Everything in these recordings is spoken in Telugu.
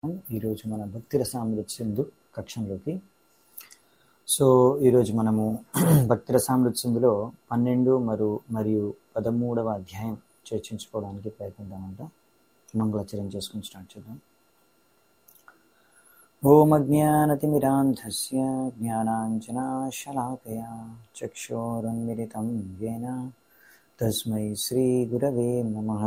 ఈరోజు మన భక్తి రసామృత సింధు కక్షంలోకి సో ఈరోజు మనము భక్తి రసామృత సింధులో పన్నెండు మరియు మరియు పదమూడవ అధ్యాయం చర్చించుకోవడానికి ప్రయత్నిద్దామంట మంగళాచరణ చేసుకుని స్టార్ట్ చేద్దాం ఓం అజ్ఞానతిమిరాంధస్య జ్ఞానాంజనాశలాకయా చక్షోరన్మిలితం येन తస్మై శ్రీగురవే నమః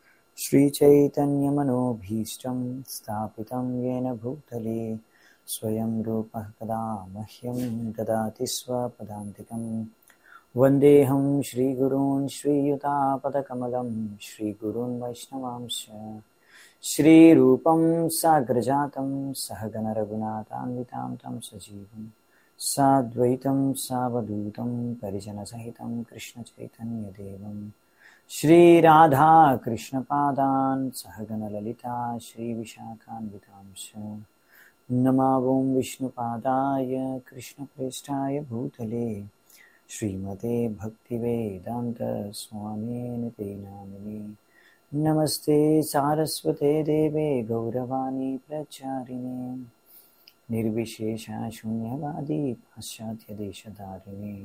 श्रीचैतन्यमनोभीष्टं स्थापितं येन भूतले स्वयं रूपः कदा मह्यं ददाति स्वपदान्तिकं वन्देऽहं श्रीगुरून् श्रीयुतापदकमलं श्रीगुरून् वैष्णवांश्च श्रीरूपं साग्रजातं सहगणरघुनाथान्वितां तं सजीवं साद्वैतं सावधूतं परिजनसहितं कृष्णचैतन्यदेवम् श्रीराधा कृष्णपादान् सहगणललिता श्रीविशाखान्वितांश नमावों विष्णुपादाय कृष्णप्रेष्ठाय भूतले श्रीमते भक्तिवेदान्तस्वामिन् ते नामिने नमस्ते सारस्वते देवे गौरवाणी प्रचारिणे निर्विशेषशून्यवादी पाश्चात्यदेशधारिणे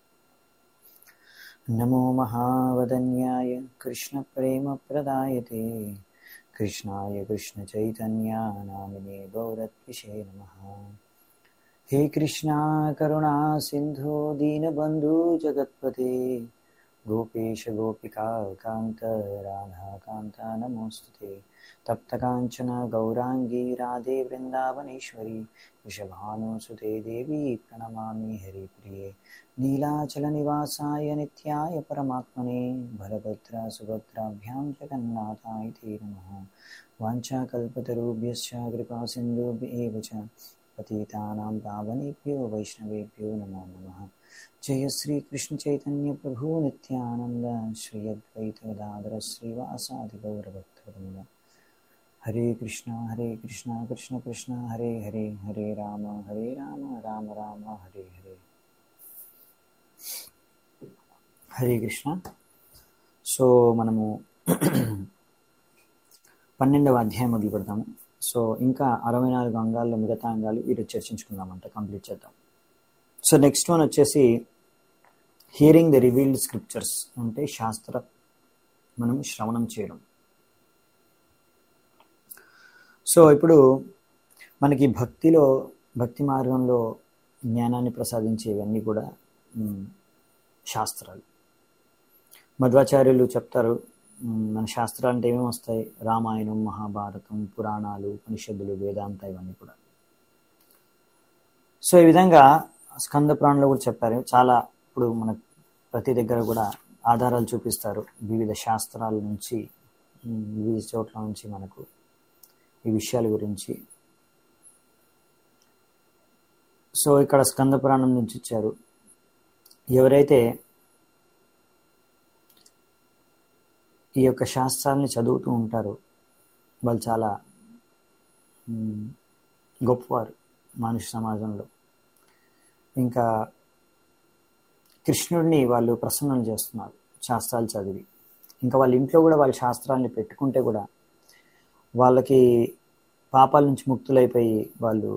नमो महावदन्याय कृष्णप्रेमप्रदायते कृष्णाय कृष्णचैतन्या नामिने गौरत्विषे नमः हे कृष्णा करुणा सिन्धो दीनबन्धु जगत्पते गोपेश गोपिका कान्त राधाकान्ता नमोऽस्तु ते तप्तकाञ्चन गौराङ्गी राधे वृन्दावनेश्वरी वृषभानुसुते देवी प्रणमामि हरिप्रिये नीलाचलनिवासाय नित्याय परमात्मने भरभद्रा सुभद्राभ्यां जगन्नाथाय ते नमः वाञ्छाकल्पतरुभ्यश्च कृपासिन्धुभ्य एव च पतितानां पावनेभ्यो वैष्णवेभ्यो नमो नमः जय श्रीकृष्णचैतन्यप्रभु नित्यानन्द श्री अद्वैतगदाधर श्रीवासादिगौरभक्तवृन्द हरे कृष्णा हरे कृष्णा कृष्ण कृष्ण हरे हरे हरे राम हरे राम राम राम हरे हरे హరే కృష్ణ సో మనము పన్నెండవ అధ్యాయం మొదలు పెడతాము సో ఇంకా అరవై నాలుగు అంగాల్లో మిగతా అంగాలు ఈరోజు చర్చించుకుందామంట కంప్లీట్ చేద్దాం సో నెక్స్ట్ వన్ వచ్చేసి హియరింగ్ ద రివీల్డ్ స్క్రిప్చర్స్ అంటే శాస్త్ర మనం శ్రవణం చేయడం సో ఇప్పుడు మనకి భక్తిలో భక్తి మార్గంలో జ్ఞానాన్ని ప్రసాదించేవన్నీ కూడా శాస్త్రాలు మధ్వాచార్యులు చెప్తారు మన శాస్త్రాలు అంటే ఏమేమి వస్తాయి రామాయణం మహాభారతం పురాణాలు ఉపనిషత్తులు వేదాంత ఇవన్నీ కూడా సో ఈ విధంగా స్కంద పురాణంలో కూడా చెప్పారు చాలా ఇప్పుడు మన ప్రతి దగ్గర కూడా ఆధారాలు చూపిస్తారు వివిధ శాస్త్రాల నుంచి వివిధ చోట్ల నుంచి మనకు ఈ విషయాల గురించి సో ఇక్కడ స్కంద పురాణం నుంచి ఇచ్చారు ఎవరైతే ఈ యొక్క శాస్త్రాన్ని చదువుతూ ఉంటారో వాళ్ళు చాలా గొప్పవారు మనుష్య సమాజంలో ఇంకా కృష్ణుడిని వాళ్ళు ప్రసన్నం చేస్తున్నారు శాస్త్రాలు చదివి ఇంకా వాళ్ళ ఇంట్లో కూడా వాళ్ళ శాస్త్రాన్ని పెట్టుకుంటే కూడా వాళ్ళకి పాపాల నుంచి ముక్తులైపోయి వాళ్ళు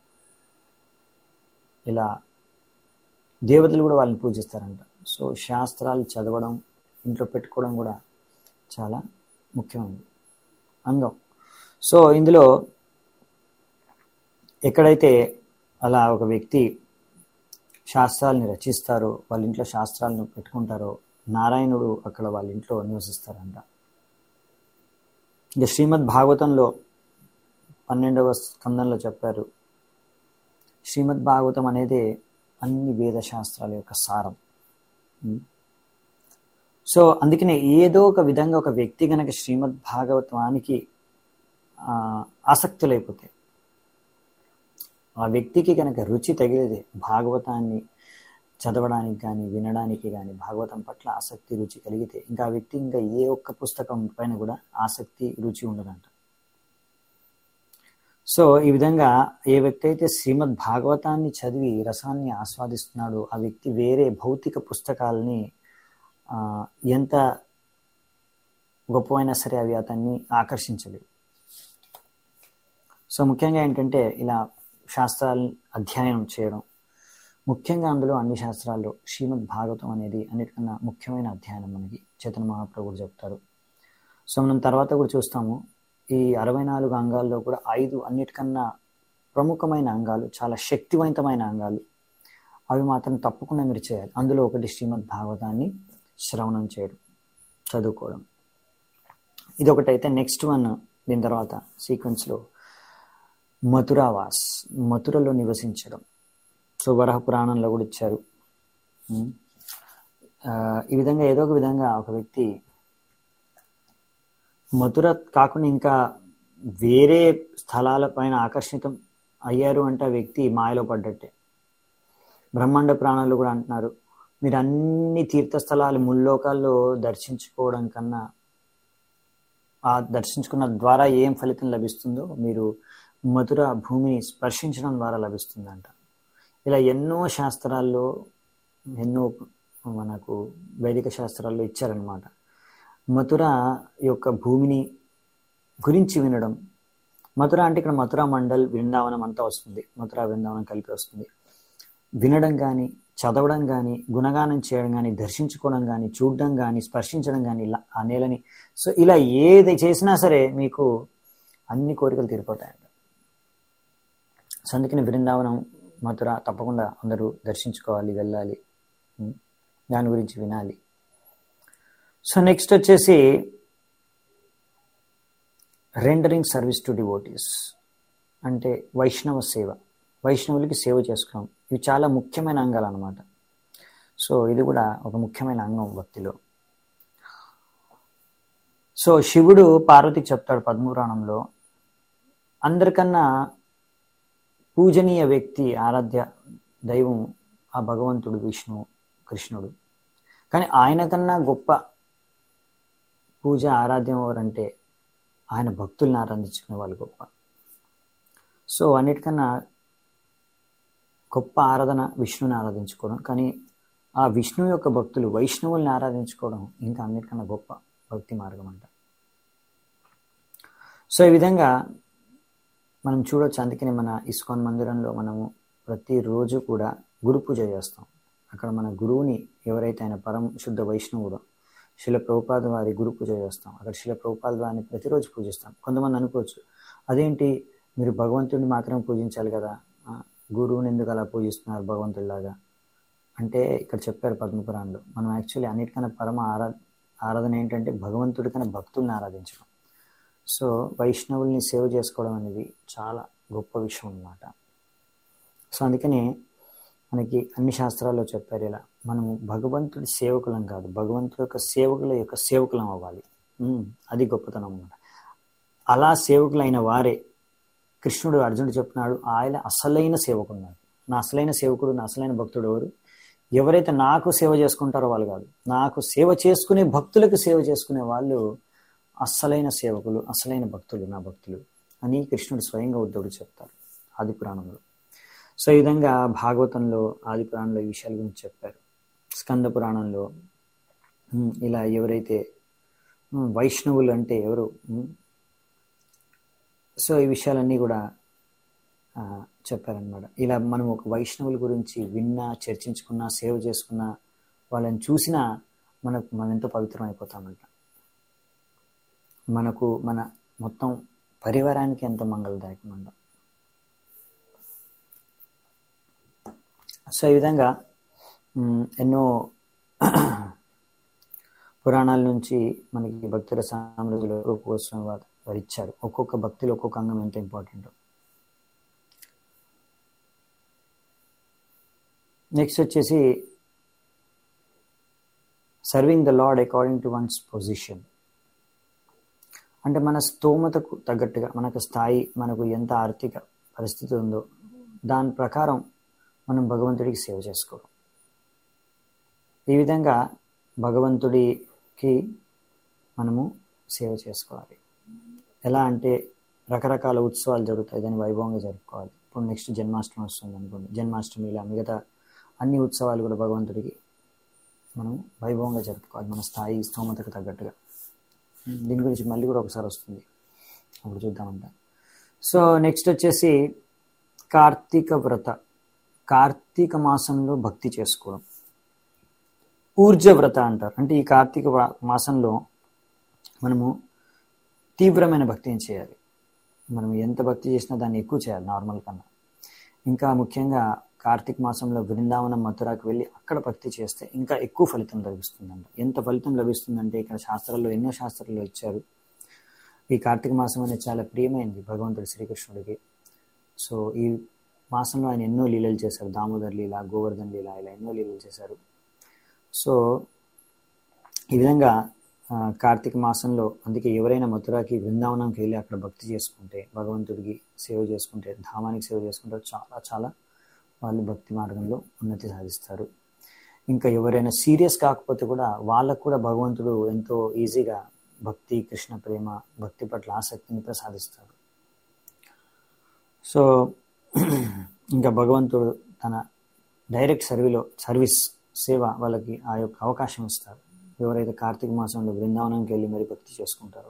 ఇలా దేవతలు కూడా వాళ్ళని పూజిస్తారంట సో శాస్త్రాలు చదవడం ఇంట్లో పెట్టుకోవడం కూడా చాలా ముఖ్యమైనది అంగం సో ఇందులో ఎక్కడైతే అలా ఒక వ్యక్తి శాస్త్రాలని రచిస్తారో వాళ్ళ ఇంట్లో శాస్త్రాలను పెట్టుకుంటారో నారాయణుడు అక్కడ వాళ్ళ ఇంట్లో నివసిస్తారంట ఇక శ్రీమద్ భాగవతంలో పన్నెండవ స్కందంలో చెప్పారు శ్రీమద్ భాగవతం అనేది అన్ని వేద శాస్త్రాల యొక్క సారం సో అందుకనే ఏదో ఒక విధంగా ఒక వ్యక్తి గనక శ్రీమద్ భాగవతానికి ఆసక్తులైపోతే ఆ వ్యక్తికి కనుక రుచి తగిలేదే భాగవతాన్ని చదవడానికి కానీ వినడానికి కానీ భాగవతం పట్ల ఆసక్తి రుచి కలిగితే ఇంకా ఆ వ్యక్తి ఇంకా ఏ ఒక్క పుస్తకం పైన కూడా ఆసక్తి రుచి ఉండదంట సో ఈ విధంగా ఏ వ్యక్తి అయితే శ్రీమద్ భాగవతాన్ని చదివి రసాన్ని ఆస్వాదిస్తున్నాడో ఆ వ్యక్తి వేరే భౌతిక పుస్తకాలని ఎంత గొప్పవైనా సరే అవి అతన్ని ఆకర్షించలేవు సో ముఖ్యంగా ఏంటంటే ఇలా శాస్త్రాలు అధ్యయనం చేయడం ముఖ్యంగా అందులో అన్ని శాస్త్రాల్లో శ్రీమద్ భాగవతం అనేది అన్నిటికన్నా ముఖ్యమైన అధ్యయనం మనకి చైతన్య మహాప్రభు కూడా చెప్తారు సో మనం తర్వాత కూడా చూస్తాము ఈ అరవై నాలుగు అంగాల్లో కూడా ఐదు అన్నిటికన్నా ప్రముఖమైన అంగాలు చాలా శక్తివంతమైన అంగాలు అవి మాత్రం తప్పకుండా మీరు చేయాలి అందులో ఒకటి శ్రీమద్ భాగవతాన్ని శ్రవణం చేయడం చదువుకోవడం ఇది ఒకటైతే నెక్స్ట్ వన్ దీని తర్వాత సీక్వెన్స్లో మథురావాస్ మథురలో నివసించడం సో వరహ పురాణంలో కూడా ఇచ్చారు ఉమ్. ఆ, ఈ విధంగా ఏదో ఒక విధంగా ఒక వ్యక్తి మధుర కాకుండా ఇంకా వేరే స్థలాల పైన ఆకర్షితం అయ్యారు అంటే ఆ వ్యక్తి మాయలో పడ్డట్టే బ్రహ్మాండ ప్రాణాలు కూడా అంటున్నారు మీరు అన్ని తీర్థస్థలాలు ముల్లోకాల్లో దర్శించుకోవడం కన్నా ఆ దర్శించుకున్న ద్వారా ఏం ఫలితం లభిస్తుందో మీరు మధుర భూమిని స్పర్శించడం ద్వారా లభిస్తుందంట ఇలా ఎన్నో శాస్త్రాల్లో ఎన్నో మనకు వైదిక శాస్త్రాల్లో ఇచ్చారనమాట మథుర యొక్క భూమిని గురించి వినడం మథుర అంటే ఇక్కడ మథుర మండల్ బృందావనం అంతా వస్తుంది మథుర బృందావనం కలిపి వస్తుంది వినడం కానీ చదవడం కానీ గుణగానం చేయడం కానీ దర్శించుకోవడం కానీ చూడడం కానీ స్పర్శించడం కానీ ఇలా ఆ నేలని సో ఇలా ఏది చేసినా సరే మీకు అన్ని కోరికలు తీరిపోతాయంట సో అందుకని బృందావనం మథుర తప్పకుండా అందరూ దర్శించుకోవాలి వెళ్ళాలి ఉం. దాని గురించి వినాలి సో నెక్స్ట్ వచ్చేసి రెండరింగ్ సర్వీస్ టు డివోటీస్ అంటే వైష్ణవ సేవ వైష్ణవులకి సేవ చేసుకోవడం ఇవి చాలా ముఖ్యమైన అంగాలు అనమాట సో ఇది కూడా ఒక ముఖ్యమైన అంగం భక్తిలో సో శివుడు పార్వతికి చెప్తాడు పద్మపురాణంలో అందరికన్నా పూజనీయ వ్యక్తి ఆరాధ్య దైవం ఆ భగవంతుడు విష్ణు కృష్ణుడు కానీ ఆయన కన్నా గొప్ప పూజ ఆరాధ్యం ఎవరంటే ఆయన భక్తుల్ని ఆరాధించుకునే వాళ్ళు గొప్ప సో అన్నిటికన్నా గొప్ప ఆరాధన విష్ణుని ఆరాధించుకోవడం కానీ ఆ విష్ణువు యొక్క భక్తులు వైష్ణవుల్ని ఆరాధించుకోవడం ఇంకా అన్నిటికన్నా గొప్ప భక్తి మార్గం అంట సో ఈ విధంగా మనం చూడొచ్చు అందుకని మన ఇస్కాన్ మందిరంలో మనము ప్రతిరోజు కూడా గురు పూజ చేస్తాం అక్కడ మన గురువుని ఎవరైతే ఆయన పరమ శుద్ధ వైష్ణవుడో శిల ప్రభుపాద వారి గురు పూజ చేస్తాం అక్కడ శిల ప్రభుపాద వారిని ప్రతిరోజు పూజిస్తాం కొంతమంది అనుకోవచ్చు అదేంటి మీరు భగవంతుడిని మాత్రం పూజించాలి కదా ఆ, గురువుని ఎందుకు అలా పూజిస్తున్నారు భగవంతుడిలాగా అంటే ఇక్కడ చెప్పారు పద్మపురాణంలో మనం యాక్చువల్లీ అన్నిటికన్నా పరమ ఆరా ఆరాధన ఏంటంటే భగవంతుడి కన్నా భక్తుల్ని ఆరాధించడం సో వైష్ణవుల్ని సేవ చేసుకోవడం అనేది చాలా గొప్ప విషయం అన్నమాట సో అందుకని మనకి అన్ని శాస్త్రాల్లో చెప్పారు ఇలా మనము భగవంతుడి సేవకులం కాదు భగవంతుడి యొక్క సేవకుల యొక్క సేవకులం అవ్వాలి ఉమ్, అది గొప్పతనం అన్నమాట అలా సేవకులైన వారే కృష్ణుడు అర్జునుడు చెప్తున్నాడు ఆయన అసలైన సేవకుడు నాకు నా అసలైన సేవకుడు నా అసలైన భక్తుడు ఎవరు ఎవరైతే నాకు సేవ చేసుకుంటారో వాళ్ళు కాదు నాకు సేవ చేసుకునే భక్తులకు సేవ చేసుకునే వాళ్ళు అసలైన సేవకులు అసలైన భక్తులు నా భక్తులు అని కృష్ణుడు స్వయంగా ఉద్ధవుడు చెప్తారు ఆది పురాణంలో సో ఈ విధంగా భాగవతంలో ఆది పురాణంలో ఈ విషయాల గురించి చెప్పారు స్కంద పురాణంలో ఉమ్, ఇలా ఎవరైతే ఉమ్, వైష్ణవులు అంటే ఎవరు ఉమ్, సో ఈ విషయాలన్నీ కూడా ఆ, చెప్పారనమాట ఇలా మనం ఒక వైష్ణవుల గురించి విన్నా చర్చించుకున్నా సేవ చేసుకున్నా వాళ్ళని చూసినా మనకు మనం ఎంతో పవిత్రం అయిపోతామంట మనకు మన మొత్తం పరివారానికి ఎంతో మంగళదాయకం అంట సో ఈ విధంగా మ్, ఎన్నో పురాణాల నుంచి మనకి భక్తుల సామ్రాజ్యులు రూపకోసం వారు వారు ఇచ్చారు ఒక్కొక్క భక్తిలో ఒక్కొక్క అంగం ఎంత ఇంపార్టెంట్ నెక్స్ట్ వచ్చేసి serving the lord according to one's position అంటే మన స్తోమతకు తగ్గట్టుగా మనకు స్థాయి మనకు ఎంత ఆర్థిక పరిస్థితి ఉందో దాని ప్రకారం మనం భగవంతుడికి సేవ చేసుకోవడం ఈ విధంగా భగవంతుడికి మనము సేవ చేసుకోవాలి ఎలా అంటే రకరకాల ఉత్సవాలు జరుగుతాయి దాన్ని వైభవంగా జరుపుకోవాలి ఇప్పుడు నెక్స్ట్ జన్మాష్టమి వస్తుంది అనుకోండి జన్మాష్టమి ఇలా మిగతా అన్ని ఉత్సవాలు కూడా భగవంతుడికి మనం వైభవంగా జరుపుకోవాలి మన స్థాయి స్తోమతకు తగ్గట్టుగా దీని గురించి మళ్ళీ కూడా ఒకసారి వస్తుంది అప్పుడు చూద్దామంట సో నెక్స్ట్ వచ్చేసి కార్తీక వ్రత కార్తీక మాసంలో భక్తి చేసుకోవడం ఊర్జ వ్రత అంటారు అంటే ఈ కార్తీక వా- మాసంలో మనము తీవ్రమైన భక్తిని చేయాలి మనం ఎంత భక్తి చేసినా దాన్ని ఎక్కువ చేయాలి నార్మల్ కన్నా ఇంకా ముఖ్యంగా కార్తీక మాసంలో బృందావనం మథురాకి వెళ్ళి అక్కడ భక్తి చేస్తే ఇంకా ఎక్కువ ఫలితం లభిస్తుందంట ఎంత ఫలితం లభిస్తుందంటే ఇక్కడ శాస్త్రాల్లో ఎన్నో శాస్త్రాల్లో ఇచ్చారు ఈ కార్తీక మాసం అనేది చాలా ప్రియమైంది భగవంతుడు శ్రీకృష్ణుడికి సో ఈ మాసంలో ఆయన ఎన్నో లీలలు చేశారు దామోదర్ లీల గోవర్ధన్ లీల ఇలా ఎన్నో లీలలు చేశారు సో ఈ విధంగా ఆ, కార్తీక మాసంలో అందుకే ఎవరైనా మథురాకి బృందావనంకి వెళ్ళి అక్కడ భక్తి చేసుకుంటే భగవంతుడికి సేవ చేసుకుంటే ధామానికి సేవ చేసుకుంటే చాలా చాలా వాళ్ళు భక్తి మార్గంలో ఉన్నతి సాధిస్తారు ఇంకా ఎవరైనా సీరియస్ కాకపోతే కూడా వాళ్ళకు కూడా భగవంతుడు ఎంతో ఈజీగా భక్తి కృష్ణ ప్రేమ భక్తి పట్ల ఆసక్తిని ప్రసాదిస్తాడు సో ఇంకా భగవంతుడు తన డైరెక్ట్ సర్వీలో సర్వీస్ సేవ వాళ్ళకి ఆ యొక్క అవకాశం ఇస్తారు ఎవరైతే కార్తీక మాసంలో బృందావనంకి వెళ్ళి మరి భక్తి చేసుకుంటారో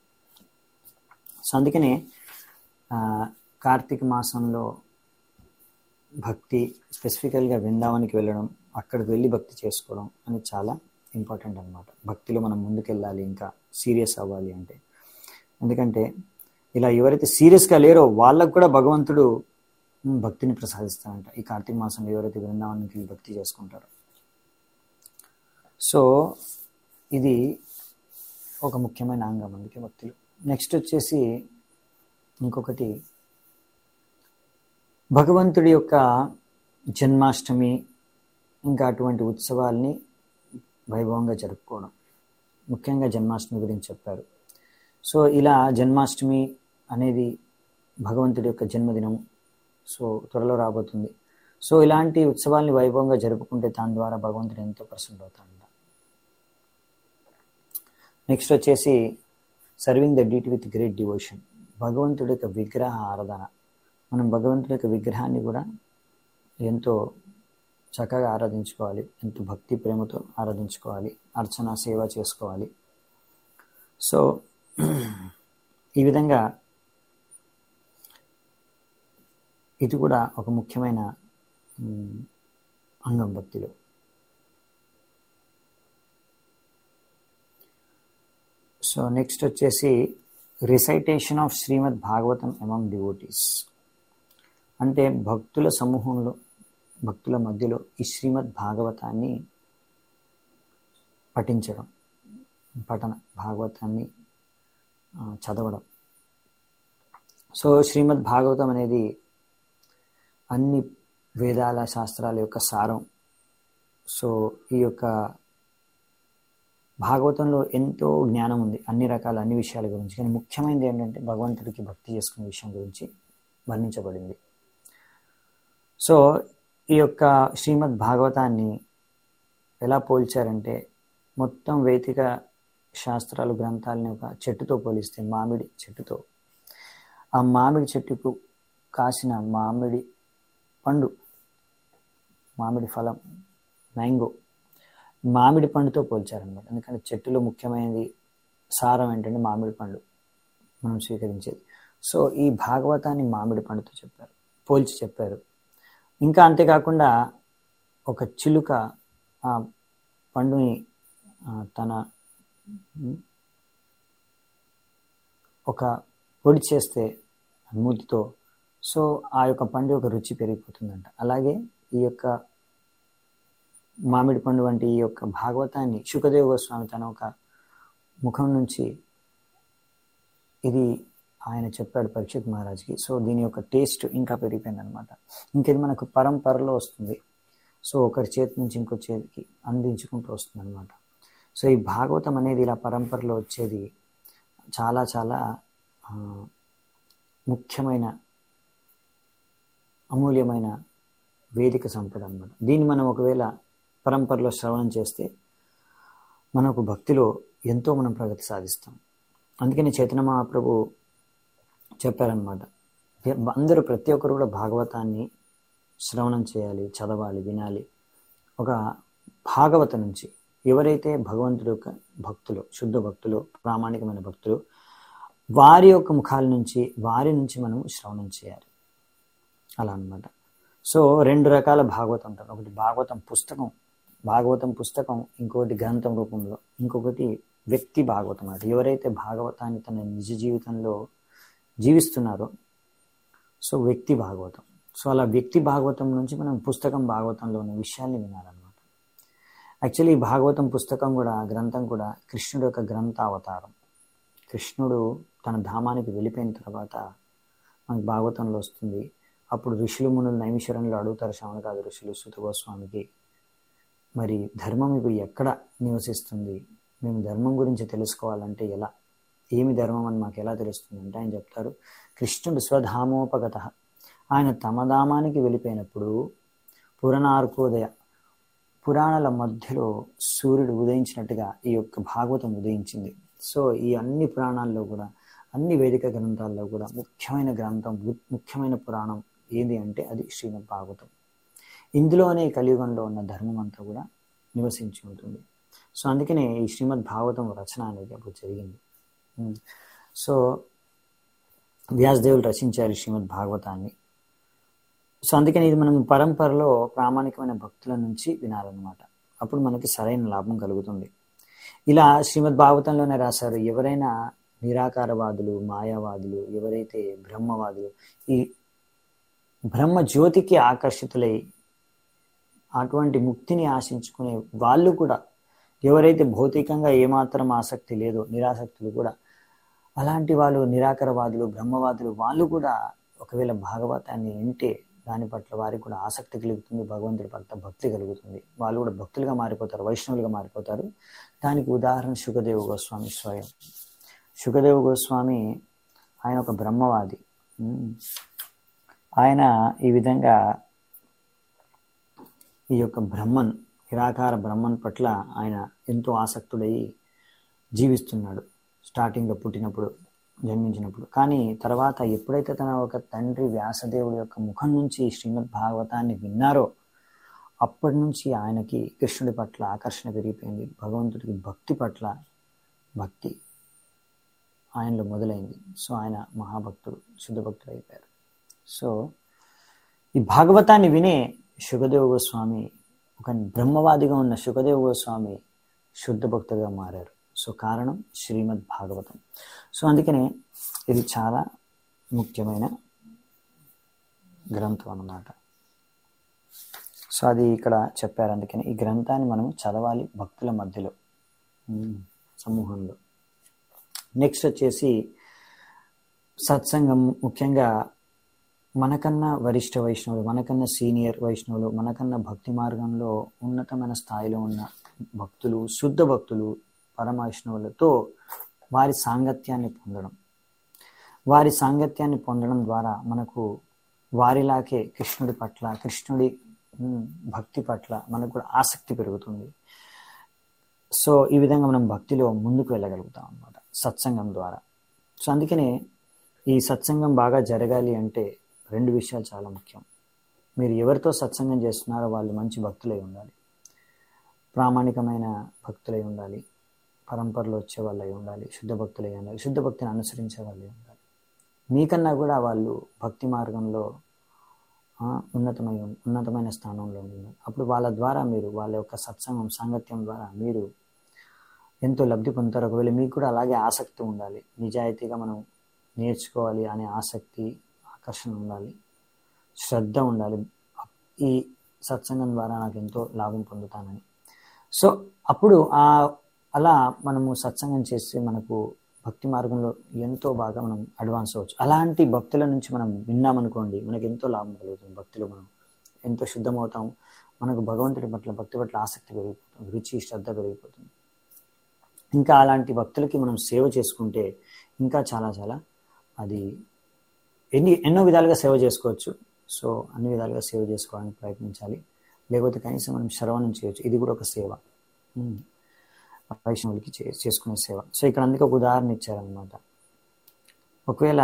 సో అందుకనే ఆ, కార్తీక మాసంలో భక్తి స్పెసిఫికల్గా బృందావనికి వెళ్ళడం అక్కడికి వెళ్ళి భక్తి చేసుకోవడం అనేది చాలా ఇంపార్టెంట్ అనమాట భక్తిలో మనం ముందుకెళ్ళాలి ఇంకా సీరియస్ అవ్వాలి అంటే ఎందుకంటే ఇలా ఎవరైతే సీరియస్గా లేరో వాళ్ళకు కూడా భగవంతుడు ఉమ్, భక్తిని ప్రసాదిస్తారంట ఈ కార్తీక మాసంలో ఎవరైతే బృందావనానికి వెళ్ళి భక్తి చేసుకుంటారో సో ఇది ఒక ముఖ్యమైన అంగం అందుకే భక్తులు నెక్స్ట్ వచ్చేసి ఇంకొకటి భగవంతుడి యొక్క జన్మాష్టమి ఇంకా అటువంటి ఉత్సవాల్ని వైభవంగా జరుపుకోవడం ముఖ్యంగా జన్మాష్టమి గురించి చెప్పారు సో ఇలా జన్మాష్టమి అనేది భగవంతుడి యొక్క జన్మదినం సో త్వరలో రాబోతుంది సో ఇలాంటి ఉత్సవాల్ని వైభవంగా జరుపుకుంటే దాని ద్వారా భగవంతుడు ఎంతో ప్రసన్న అవుతాడు నెక్స్ట్ వచ్చేసి serving the deity with great devotion భగవంతుడి యొక్క విగ్రహ ఆరాధన మనం భగవంతుడి యొక్క విగ్రహాన్ని కూడా ఎంతో చక్కగా ఆరాధించుకోవాలి ఎంతో భక్తి ప్రేమతో ఆరాధించుకోవాలి అర్చన సేవ చేసుకోవాలి సో ఈ విధంగా ఇది కూడా ఒక ముఖ్యమైన మ్, అంగం భక్తిలో సో నెక్స్ట్ వచ్చేసి recitation of Srimad Bhagavatam among devotees అంటే భక్తుల సమూహంలో భక్తుల మధ్యలో ఈ శ్రీమద్ భాగవతాన్ని పఠించడం పఠన భాగవతాన్ని ఆ, చదవడం సో శ్రీమద్ భాగవతం అనేది అన్ని వేదాల శాస్త్రాల యొక్క సారం సో ఈ యొక్క భాగవతంలో ఎంతో జ్ఞానం ఉంది అన్ని రకాల అన్ని విషయాల గురించి కానీ ముఖ్యమైనది ఏంటంటే భగవంతుడికి భక్తి చేసుకునే విషయం గురించి వర్ణించబడింది సో ఈ యొక్క శ్రీమద్ భాగవతాన్ని ఎలా పోల్చారంటే మొత్తం వేదిక శాస్త్రాలు గ్రంథాలని ఒక చెట్టుతో పోలిస్తే మామిడి చెట్టుతో ఆ మామిడి చెట్టుకు కాసిన మామిడి పండు మామిడి ఫలం మ్యాంగో మామిడి పండుతో పోల్చారనమాట ఎందుకంటే చెట్టులో ముఖ్యమైనది సారం ఏంటంటే మామిడి పండు మనం స్వీకరించేది సో ఈ భాగవతాన్ని మామిడి పండుతో చెప్పారు పోల్చి చెప్పారు ఇంకా అంతేకాకుండా ఒక చిలుక ఆ పండుని ఆ, తన ఉమ్, ఒక పొడి చేస్తే మూతితో సో ఆ యొక్క పండు యొక్క రుచి పెరిగిపోతుందంట అలాగే ఈ యొక్క మామిడి పండు వంటి ఈ యొక్క భాగవతాన్ని శుకదేవ గోస్వామి తన ఒక ముఖం నుంచి ఇది ఆయన చెప్పాడు పరీక్షిత్ మహారాజ్కి సో దీని యొక్క టేస్ట్ ఇంకా పెరిగిపోయింది అనమాట ఇంకేది మనకు పరంపరలో వస్తుంది సో ఒకరి చేతి నుంచి ఇంకో చేతికి అందించుకుంటూ వస్తుంది అనమాట సో ఈ భాగవతం అనేది ఇలా పరంపరలో వచ్చేది చాలా చాలా ఆ, ముఖ్యమైన అమూల్యమైన వేదిక సంపద అనమాట దీన్ని మనం ఒకవేళ పరంపరలో శ్రవణం చేస్తే మనకు భక్తిలో ఎంతో మనం ప్రగతి సాధిస్తాం అందుకని చైతన్య మహాప్రభు చెప్పారనమాట అందరూ ప్రతి ఒక్కరు కూడా భాగవతాన్ని శ్రవణం చేయాలి చదవాలి వినాలి ఒక భాగవత నుంచి ఎవరైతే భగవంతుడు యొక్క భక్తులు శుద్ధ భక్తులు ప్రామాణికమైన భక్తులు వారి యొక్క ముఖాల నుంచి వారి నుంచి మనం శ్రవణం చేయాలి అలా అన్నమాట సో రెండు రకాల భాగవతం ఉంటారు ఒకటి భాగవతం పుస్తకం భాగవతం పుస్తకం ఇంకొకటి గ్రంథం రూపంలో ఇంకొకటి వ్యక్తి భాగవతం అంటే ఎవరైతే భాగవతాన్ని తన నిజ జీవితంలో జీవిస్తున్నారో సో వ్యక్తి భాగవతం సో అలా వ్యక్తి భాగవతం నుంచి మనం పుస్తకం భాగవతంలోని విషయాల్ని వినాలన్నమాట యాక్చువల్లీ ఈ భాగవతం పుస్తకం కూడా గ్రంథం కూడా కృష్ణుడు యొక్క గ్రంథ అవతారం కృష్ణుడు తన ధామానికి వెళ్ళిపోయిన తర్వాత మనకు భాగవతంలో వస్తుంది అప్పుడు ఋషులు మునులు నైమిషరంలో అడుగుతారు శ్రవణకాదు ఋషులు సుత గోస్వామికి మరి ధర్మం ఇప్పుడు ఎక్కడ నివసిస్తుంది మేము ధర్మం గురించి తెలుసుకోవాలంటే ఎలా ఏమి ధర్మం అని మాకు ఎలా తెలుస్తుంది అంటే ఆయన చెప్తారు కృష్ణుడు స్వధామోపగత ఆయన తమ ధామానికి వెళ్ళిపోయినప్పుడు పురాణార్కోదయ పురాణాల మధ్యలో సూర్యుడు ఉదయించినట్టుగా ఈ యొక్క భాగవతం ఉదయించింది సో ఈ అన్ని పురాణాల్లో కూడా అన్ని వేదిక గ్రంథాల్లో కూడా ముఖ్యమైన గ్రంథం ముఖ్యమైన పురాణం ఏది అంటే అది శ్రీమద్ భాగవతం ఇందులోనే కలియుగంలో ఉన్న ధర్మం అంతా కూడా నివసించి ఉంటుంది సో అందుకనే ఈ శ్రీమద్ భాగవతం రచన అనేది అప్పుడు జరిగింది సో వ్యాసదేవులు రచించారు శ్రీమద్ భాగవతాన్ని సో అందుకని ఇది మనం పరంపరలో ప్రామాణికమైన భక్తుల నుంచి వినాలన్నమాట అప్పుడు మనకి సరైన లాభం కలుగుతుంది ఇలా శ్రీమద్ భాగవతంలోనే రాశారు ఎవరైనా నిరాకారవాదులు మాయావాదులు ఎవరైతే బ్రహ్మవాదులు ఈ బ్రహ్మ జ్యోతికి ఆకర్షితులై అటువంటి ముక్తిని ఆశించుకునే వాళ్ళు కూడా ఎవరైతే భౌతికంగా ఏమాత్రం ఆసక్తి లేదో నిరాసక్తులు కూడా అలాంటి వాళ్ళు నిరాకరవాదులు బ్రహ్మవాదులు వాళ్ళు కూడా ఒకవేళ భాగవతాన్ని వింటే దాని పట్ల వారికి కూడా ఆసక్తి కలుగుతుంది భగవంతుడి పట్ల భక్తి కలుగుతుంది వాళ్ళు కూడా భక్తులుగా మారిపోతారు వైష్ణవులుగా మారిపోతారు దానికి ఉదాహరణ శుకదేవ గోస్వామి స్వయం శుకదేవ గోస్వామి ఆయన ఒక బ్రహ్మవాది ఆయన ఈ విధంగా ఈ యొక్క బ్రహ్మన్ నిరాకార బ్రహ్మన్ పట్ల ఆయన ఎంతో ఆసక్తుడై జీవిస్తున్నాడు స్టార్టింగ్లో పుట్టినప్పుడు జన్మించినప్పుడు కానీ తర్వాత ఎప్పుడైతే తన ఒక తండ్రి వ్యాసదేవుడి యొక్క ముఖం నుంచి శ్రీమద్ భాగవతాన్ని విన్నారో అప్పటి నుంచి ఆయనకి కృష్ణుడి పట్ల ఆకర్షణ పెరిగిపోయింది భగవంతుడికి భక్తి పట్ల భక్తి ఆయనలో మొదలైంది సో ఆయన మహాభక్తుడు శుద్ధ భక్తుడు అయిపోయారు సో ఈ భాగవతాన్ని వినే శుకదేవ గోస్వామి ఒక బ్రహ్మవాదిగా ఉన్న శుకదేవ గోస్వామి శుద్ధ భక్తుడిగా మారారు సో కారణం శ్రీమద్ భాగవతం సో అందుకనే ఇది చాలా ముఖ్యమైన గ్రంథం అన్నమాట సో అది ఇక్కడ చెప్పారు అందుకని ఈ గ్రంథాన్ని మనం చదవాలి భక్తుల మధ్యలో సమూహంలో నెక్స్ట్ వచ్చేసి సత్సంగం ముఖ్యంగా మనకన్నా వరిష్ఠ వైష్ణవులు మనకన్నా సీనియర్ వైష్ణవులు మనకన్నా భక్తి మార్గంలో ఉన్నతమైన స్థాయిలో ఉన్న భక్తులు శుద్ధ భక్తులు పరమవైష్ణవులతో వారి సాంగత్యాన్ని పొందడం వారి సాంగత్యాన్ని పొందడం ద్వారా మనకు వారిలాగే కృష్ణుడి పట్ల కృష్ణుడి భక్తి పట్ల మనకు కూడా ఆసక్తి పెరుగుతుంది సో ఈ విధంగా మనం భక్తిలో ముందుకు వెళ్ళగలుగుతాం అన్నమాట సత్సంగం ద్వారా సో అందుకనే ఈ సత్సంగం బాగా జరగాలి అంటే రెండు విషయాలు చాలా ముఖ్యం మీరు ఎవరితో సత్సంగం చేస్తున్నారో వాళ్ళు మంచి భక్తులై ఉండాలి ప్రామాణికమైన భక్తులై ఉండాలి పరంపరలో వచ్చే వాళ్ళు అయి ఉండాలి శుద్ధ భక్తులు అయి ఉండాలి శుద్ధ భక్తిని అనుసరించే వాళ్ళు ఉండాలి మీకన్నా కూడా వాళ్ళు భక్తి మార్గంలో ఉన్నతమై ఉన్నతమైన స్థానంలో ఉన్నారు అప్పుడు వాళ్ళ ద్వారా మీరు వాళ్ళ యొక్క సత్సంగం సాంగత్యం ద్వారా మీరు ఎంతో లబ్ధి పొందుతారు ఒకవేళ మీకు కూడా అలాగే ఆసక్తి ఉండాలి నిజాయితీగా మనం నేర్చుకోవాలి అనే ఆసక్తి ఆకర్షణ ఉండాలి శ్రద్ధ ఉండాలి ఈ సత్సంగం ద్వారా నాకు ఎంతో లాభం పొందుతానని సో అప్పుడు ఆ అలా మనము సత్సంగం చేసి మనకు భక్తి మార్గంలో ఎంతో బాగా మనం అడ్వాన్స్ అవ్వచ్చు అలాంటి భక్తుల నుంచి మనం విన్నామనుకోండి మనకు ఎంతో లాభం కలుగుతుంది భక్తిలో మనం ఎంతో శుద్ధమవుతాం మనకు భగవంతుడి పట్ల భక్తి పట్ల ఆసక్తి పెరిగిపోతుంది రుచి శ్రద్ధ పెరిగిపోతుంది ఇంకా అలాంటి భక్తులకి మనం సేవ చేసుకుంటే ఇంకా చాలా చాలా అది ఎన్ని ఎన్నో విధాలుగా సేవ చేసుకోవచ్చు సో అన్ని విధాలుగా సేవ చేసుకోవడానికి ప్రయత్నించాలి లేకపోతే కనీసం మనం శ్రవణం చేయొచ్చు ఇది కూడా ఒక సేవ వైష్ణవులకి చే చేసుకునే సేవ సో ఇక్కడ అందుకే ఒక ఉదాహరణ ఇచ్చారనమాట ఒకవేళ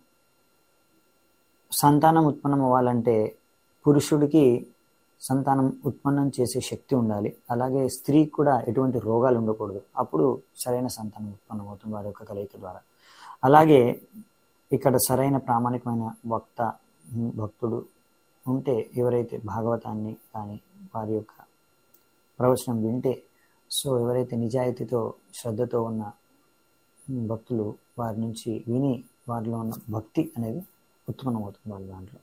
సంతానం ఉత్పన్నం అవ్వాలంటే పురుషుడికి సంతానం ఉత్పన్నం చేసే శక్తి ఉండాలి అలాగే స్త్రీకి కూడా ఎటువంటి రోగాలు ఉండకూడదు అప్పుడు సరైన సంతానం ఉత్పన్నం అవుతుంది వారి యొక్క కలయిక ద్వారా అలాగే ఇక్కడ సరైన ప్రామాణికమైన వక్త ఉమ్, భక్తుడు ఉంటే ఎవరైతే భాగవతాన్ని కానీ వారి యొక్క ప్రవచనం వింటే సో ఎవరైతే నిజాయితీతో శ్రద్ధతో ఉన్న ఉమ్, భక్తులు వారి నుంచి విని వారిలో ఉన్న భక్తి అనేది ఉత్పన్నమవుతుంది వాళ్ళ దాంట్లో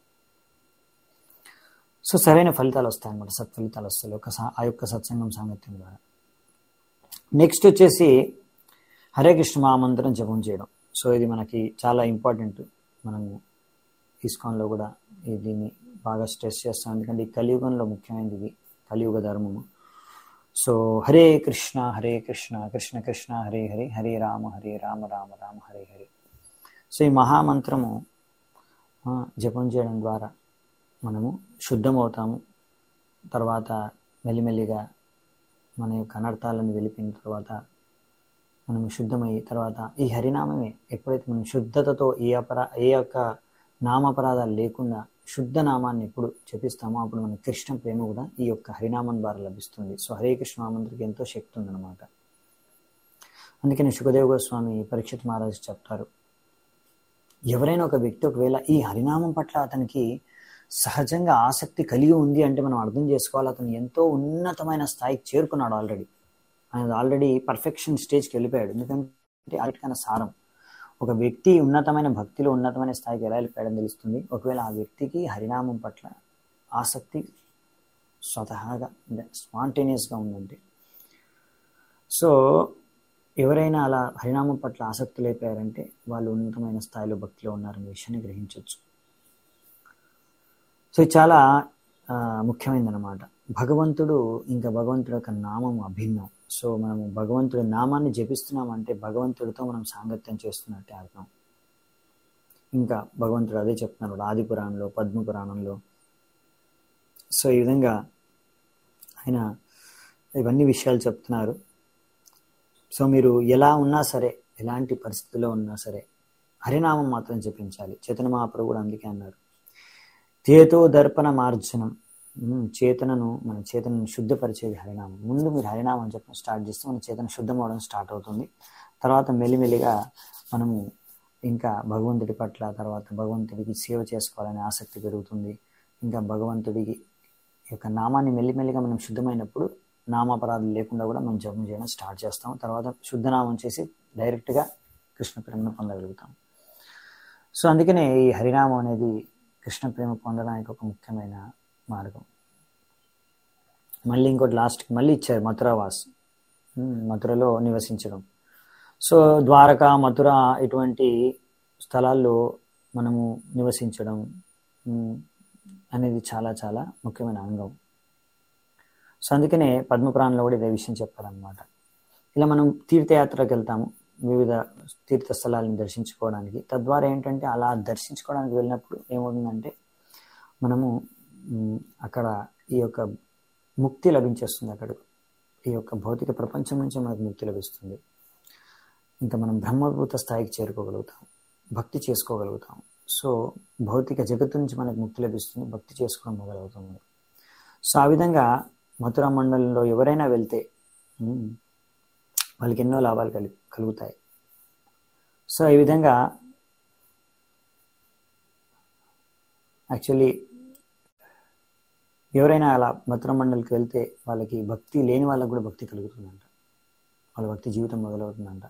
సో సరైన ఫలితాలు వస్తాయి అన్నమాట సత్ఫలితాలు వస్తాయి ఒక సా- ఆ యొక్క సత్సంగం సాంగత్యం ద్వారా నెక్స్ట్ వచ్చేసి హరే కృష్ణ మహామంత్రం జపం చేయడం సో ఇది మనకి చాలా ఇంపార్టెంట్ మనము ఇస్కాన్లో కూడా ఈ దీన్ని బాగా స్ట్రెస్ చేస్తాం ఎందుకంటే ఈ కలియుగంలో ముఖ్యమైనది ఇది కలియుగ ధర్మము సో హరే కృష్ణ హరే కృష్ణ కృష్ణ కృష్ణ హరే హరే హరే రామ హరే రామ రామ రామ హరే హరే సో ఈ మహామంత్రము ఆ, జపం చేయడం ద్వారా మనము శుద్ధమవుతాము తర్వాత మెల్లిమెల్లిగా మన యొక్క అనర్థాలను వెలిపిన తర్వాత మనం శుద్ధమయ్యి తర్వాత ఈ హరినామమే ఎప్పుడైతే మనం శుద్ధతతో ఏ అపరా ఏ యొక్క నామపరాధాలు లేకుండా శుద్ధ నామాన్ని ఎప్పుడు జపిస్తామో అప్పుడు మన కృష్ణ ప్రేమ కూడా ఈ యొక్క హరినామం ద్వారా లభిస్తుంది సో హరే కృష్ణ నామంత్రికి ఎంతో శక్తి ఉందన్నమాట అందుకని సుఖదేవ్ గోస్వామి పరీక్షిత్ మహారాజు చెప్తారు ఎవరైనా ఒక వ్యక్తి ఒకవేళ ఈ హరినామం పట్ల అతనికి సహజంగా ఆసక్తి కలిగి ఉంది అంటే మనం అర్థం చేసుకోవాలి అతను ఎంతో ఉన్నతమైన స్థాయికి చేరుకున్నాడు ఆల్రెడీ ఆయన ఆల్రెడీ పర్ఫెక్షన్ స్టేజ్కి వెళ్ళిపోయాడు ఎందుకంటే అన్నిటికన్నా సారం ఒక వ్యక్తి ఉన్నతమైన భక్తిలో ఉన్నతమైన స్థాయికి ఎలా వెళ్ళిపోయాడని తెలుస్తుంది ఒకవేళ ఆ వ్యక్తికి హరినామం పట్ల ఆసక్తి స్వతహాగా స్పాంటేనియస్గా ఉందంటే సో ఎవరైనా అలా హరినామం పట్ల ఆసక్తి లేపారంటే వాళ్ళు ఉన్నతమైన స్థాయిలో భక్తిలో ఉన్నారనే విషయాన్ని గ్రహించవచ్చు సో ఇది చాలా ఆ, ముఖ్యమైనదన్నమాట భగవంతుడు ఇంకా భగవంతుడి యొక్క నామం అభిన్నం సో మనము భగవంతుడి నామాన్ని జపిస్తున్నామంటే భగవంతుడితో మనం సాంగత్యం చేస్తున్నట్టే అర్థం ఇంకా భగవంతుడు అదే చెప్తున్నాడు ఆది పురాణంలో పద్మ పురాణంలో సో ఈ విధంగా ఆయన ఇవన్నీ విషయాలు చెప్తున్నారు సో మీరు ఎలా ఉన్నా సరే ఎలాంటి పరిస్థితిలో ఉన్నా సరే హరినామం మాత్రం జపించాలి చైతన్య మహాప్రభు కూడా అందుకే అన్నారు చేతో దర్పణ మార్జనం ఉమ్, చేతనను మన చేతనను శుద్ధపరిచేది హరినామం ముందు మీరు హరినామం చెప్పడం స్టార్ట్ చేస్తే మన చేతన శుద్ధం అవడం స్టార్ట్ అవుతుంది తర్వాత మెల్లిమెల్లిగా మనము ఇంకా భగవంతుడి పట్ల తర్వాత భగవంతుడికి సేవ చేసుకోవాలనే ఆసక్తి పెరుగుతుంది ఇంకా భగవంతుడికి యొక్క నామాన్ని మెల్లిమెల్లిగా మనం శుద్ధమైనప్పుడు నామాపరాధాలు లేకుండా కూడా మనం జపం చేయడం స్టార్ట్ చేస్తాం తర్వాత శుద్ధనామం చేసి డైరెక్ట్గా కృష్ణ ప్రేమను పొందగలుగుతాం సో అందుకనే ఈ హరినామం అనేది కృష్ణ ప్రేమ పొందడానికి ఒక ముఖ్యమైన మార్గం మళ్ళీ ఇంకోటి లాస్ట్కి మళ్ళీ ఇచ్చారు మథురావాస్ ఉమ్, మథురలో నివసించడం సో ద్వారక మథుర ఇటువంటి స్థలాల్లో మనము నివసించడం ఉమ్, అనేది చాలా చాలా ముఖ్యమైన అంగం సో అందుకనే పద్మపురాణంలో కూడా ఇదే విషయం చెప్పారనమాట ఇలా మనం తీర్థయాత్రకు వెళ్తాము వివిధ తీర్థ స్థలాలను దర్శించుకోవడానికి తద్వారా ఏంటంటే అలా దర్శించుకోవడానికి వెళ్ళినప్పుడు ఏమవుతుందంటే మనము మ్, అక్కడ ఈ యొక్క ముక్తి లభించేస్తుంది అక్కడ ఈ యొక్క భౌతిక ప్రపంచం నుంచి మనకు ముక్తి లభిస్తుంది ఇంకా మనం బ్రహ్మభూత స్థాయికి చేరుకోగలుగుతాం భక్తి చేసుకోగలుగుతాం సో భౌతిక జగత్తు నుంచి మనకు ముక్తి లభిస్తుంది భక్తి చేసుకోవడం మొదలవుతుంది సో ఆ విధంగా మథురా మండలంలో ఎవరైనా వెళ్తే మ్, వాళ్ళకి ఎన్నో లాభాలు కలి కలుగుతాయి సో ఈ విధంగా యాక్చువల్లీ ఎవరైనా అలా మథుర మండలికి వెళ్తే వాళ్ళకి భక్తి లేని వాళ్ళకి కూడా భక్తి కలుగుతుందంట వాళ్ళ భక్తి జీవితం మొదలవుతుందంట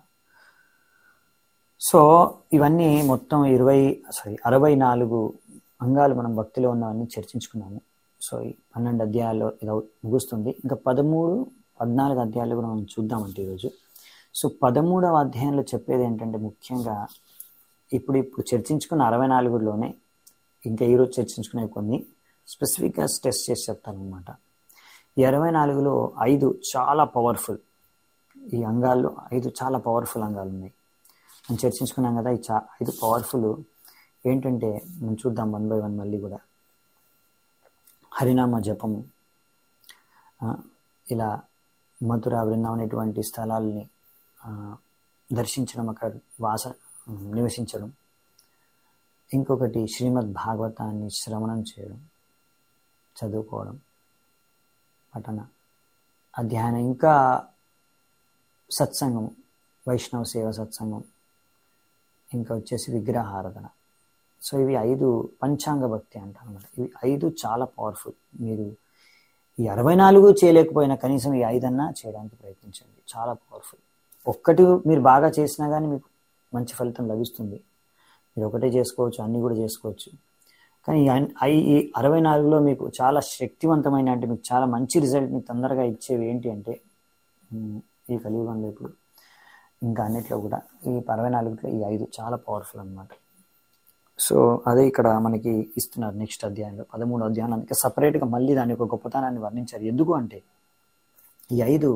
సో ఇవన్నీ మొత్తం ఇరవై సారీ అరవై నాలుగు అంగాలు మనం భక్తిలో ఉన్నవన్నీ చర్చించుకున్నాము సో ఈ పన్నెండు అధ్యాయాల్లో ఇది అవు- ముగుస్తుంది ఇంకా పదమూడు పద్నాలుగు అధ్యాయాలు కూడా మనం చూద్దామంటే ఈరోజు సో పదమూడవ అధ్యాయంలో చెప్పేది ఏంటంటే ముఖ్యంగా ఇప్పుడు ఇప్పుడు చర్చించుకున్న అరవై నాలుగులోనే ఇంకా ఈరోజు చర్చించుకునే కొన్ని స్పెసిఫిక్గా స్ట్రెస్ చేసి చెప్తానమాట ఈ అరవై నాలుగులో ఐదు చాలా పవర్ఫుల్ ఈ అంగాల్లో ఐదు చాలా పవర్ఫుల్ అంగాలు ఉన్నాయి మనం చర్చించుకున్నాం కదా ఈ చా ఐదు పవర్ఫుల్ ఏంటంటే మనం చూద్దాం వన్ బై వన్ మళ్ళీ కూడా హరినామ జపము ఆ, ఇలా మధుర బృందావనం ఇటువంటి స్థలాల్ని ఆ, దర్శించడం అక్కడ వాస నివసించడం ఇంకొకటి శ్రీమద్ భాగవతాన్ని శ్రవణం చేయడం చదువుకోవడం పఠన అధ్యయనం ఇంకా సత్సంగం వైష్ణవ సేవ సత్సంగం ఇంకా వచ్చేసి విగ్రహారాధన సో ఇవి ఐదు పంచాంగ భక్తి అంటారు అనమాట ఇవి ఐదు చాలా పవర్ఫుల్ మీరు ఈ అరవై నాలుగు చేయలేకపోయినా కనీసం ఈ ఐదన్నా చేయడానికి ప్రయత్నించండి చాలా పవర్ఫుల్ ఒక్కటి మీరు బాగా చేసినా కానీ మీకు మంచి ఫలితం లభిస్తుంది మీరు ఒకటే చేసుకోవచ్చు అన్నీ కూడా చేసుకోవచ్చు కానీ ఈ అన్- ఐ- ఈ అరవై నాలుగులో మీకు చాలా శక్తివంతమైన అంటే మీకు చాలా మంచి రిజల్ట్ని తొందరగా ఇచ్చేవి ఏంటి అంటే ఉమ్, ఈ కలియుగంలో ఇప్పుడు ఇంకా అన్నిట్లో కూడా ఈ అరవై నాలుగులో ఈ ఐదు చాలా పవర్ఫుల్ అన్నమాట సో అదే ఇక్కడ మనకి ఇస్తున్నారు నెక్స్ట్ అధ్యాయంలో పదమూడు అధ్యాయాలు అందుకే సపరేట్గా మళ్ళీ దాని యొక్క గొప్పతనాన్ని వర్ణించారు ఎందుకు అంటే ఈ ఐదు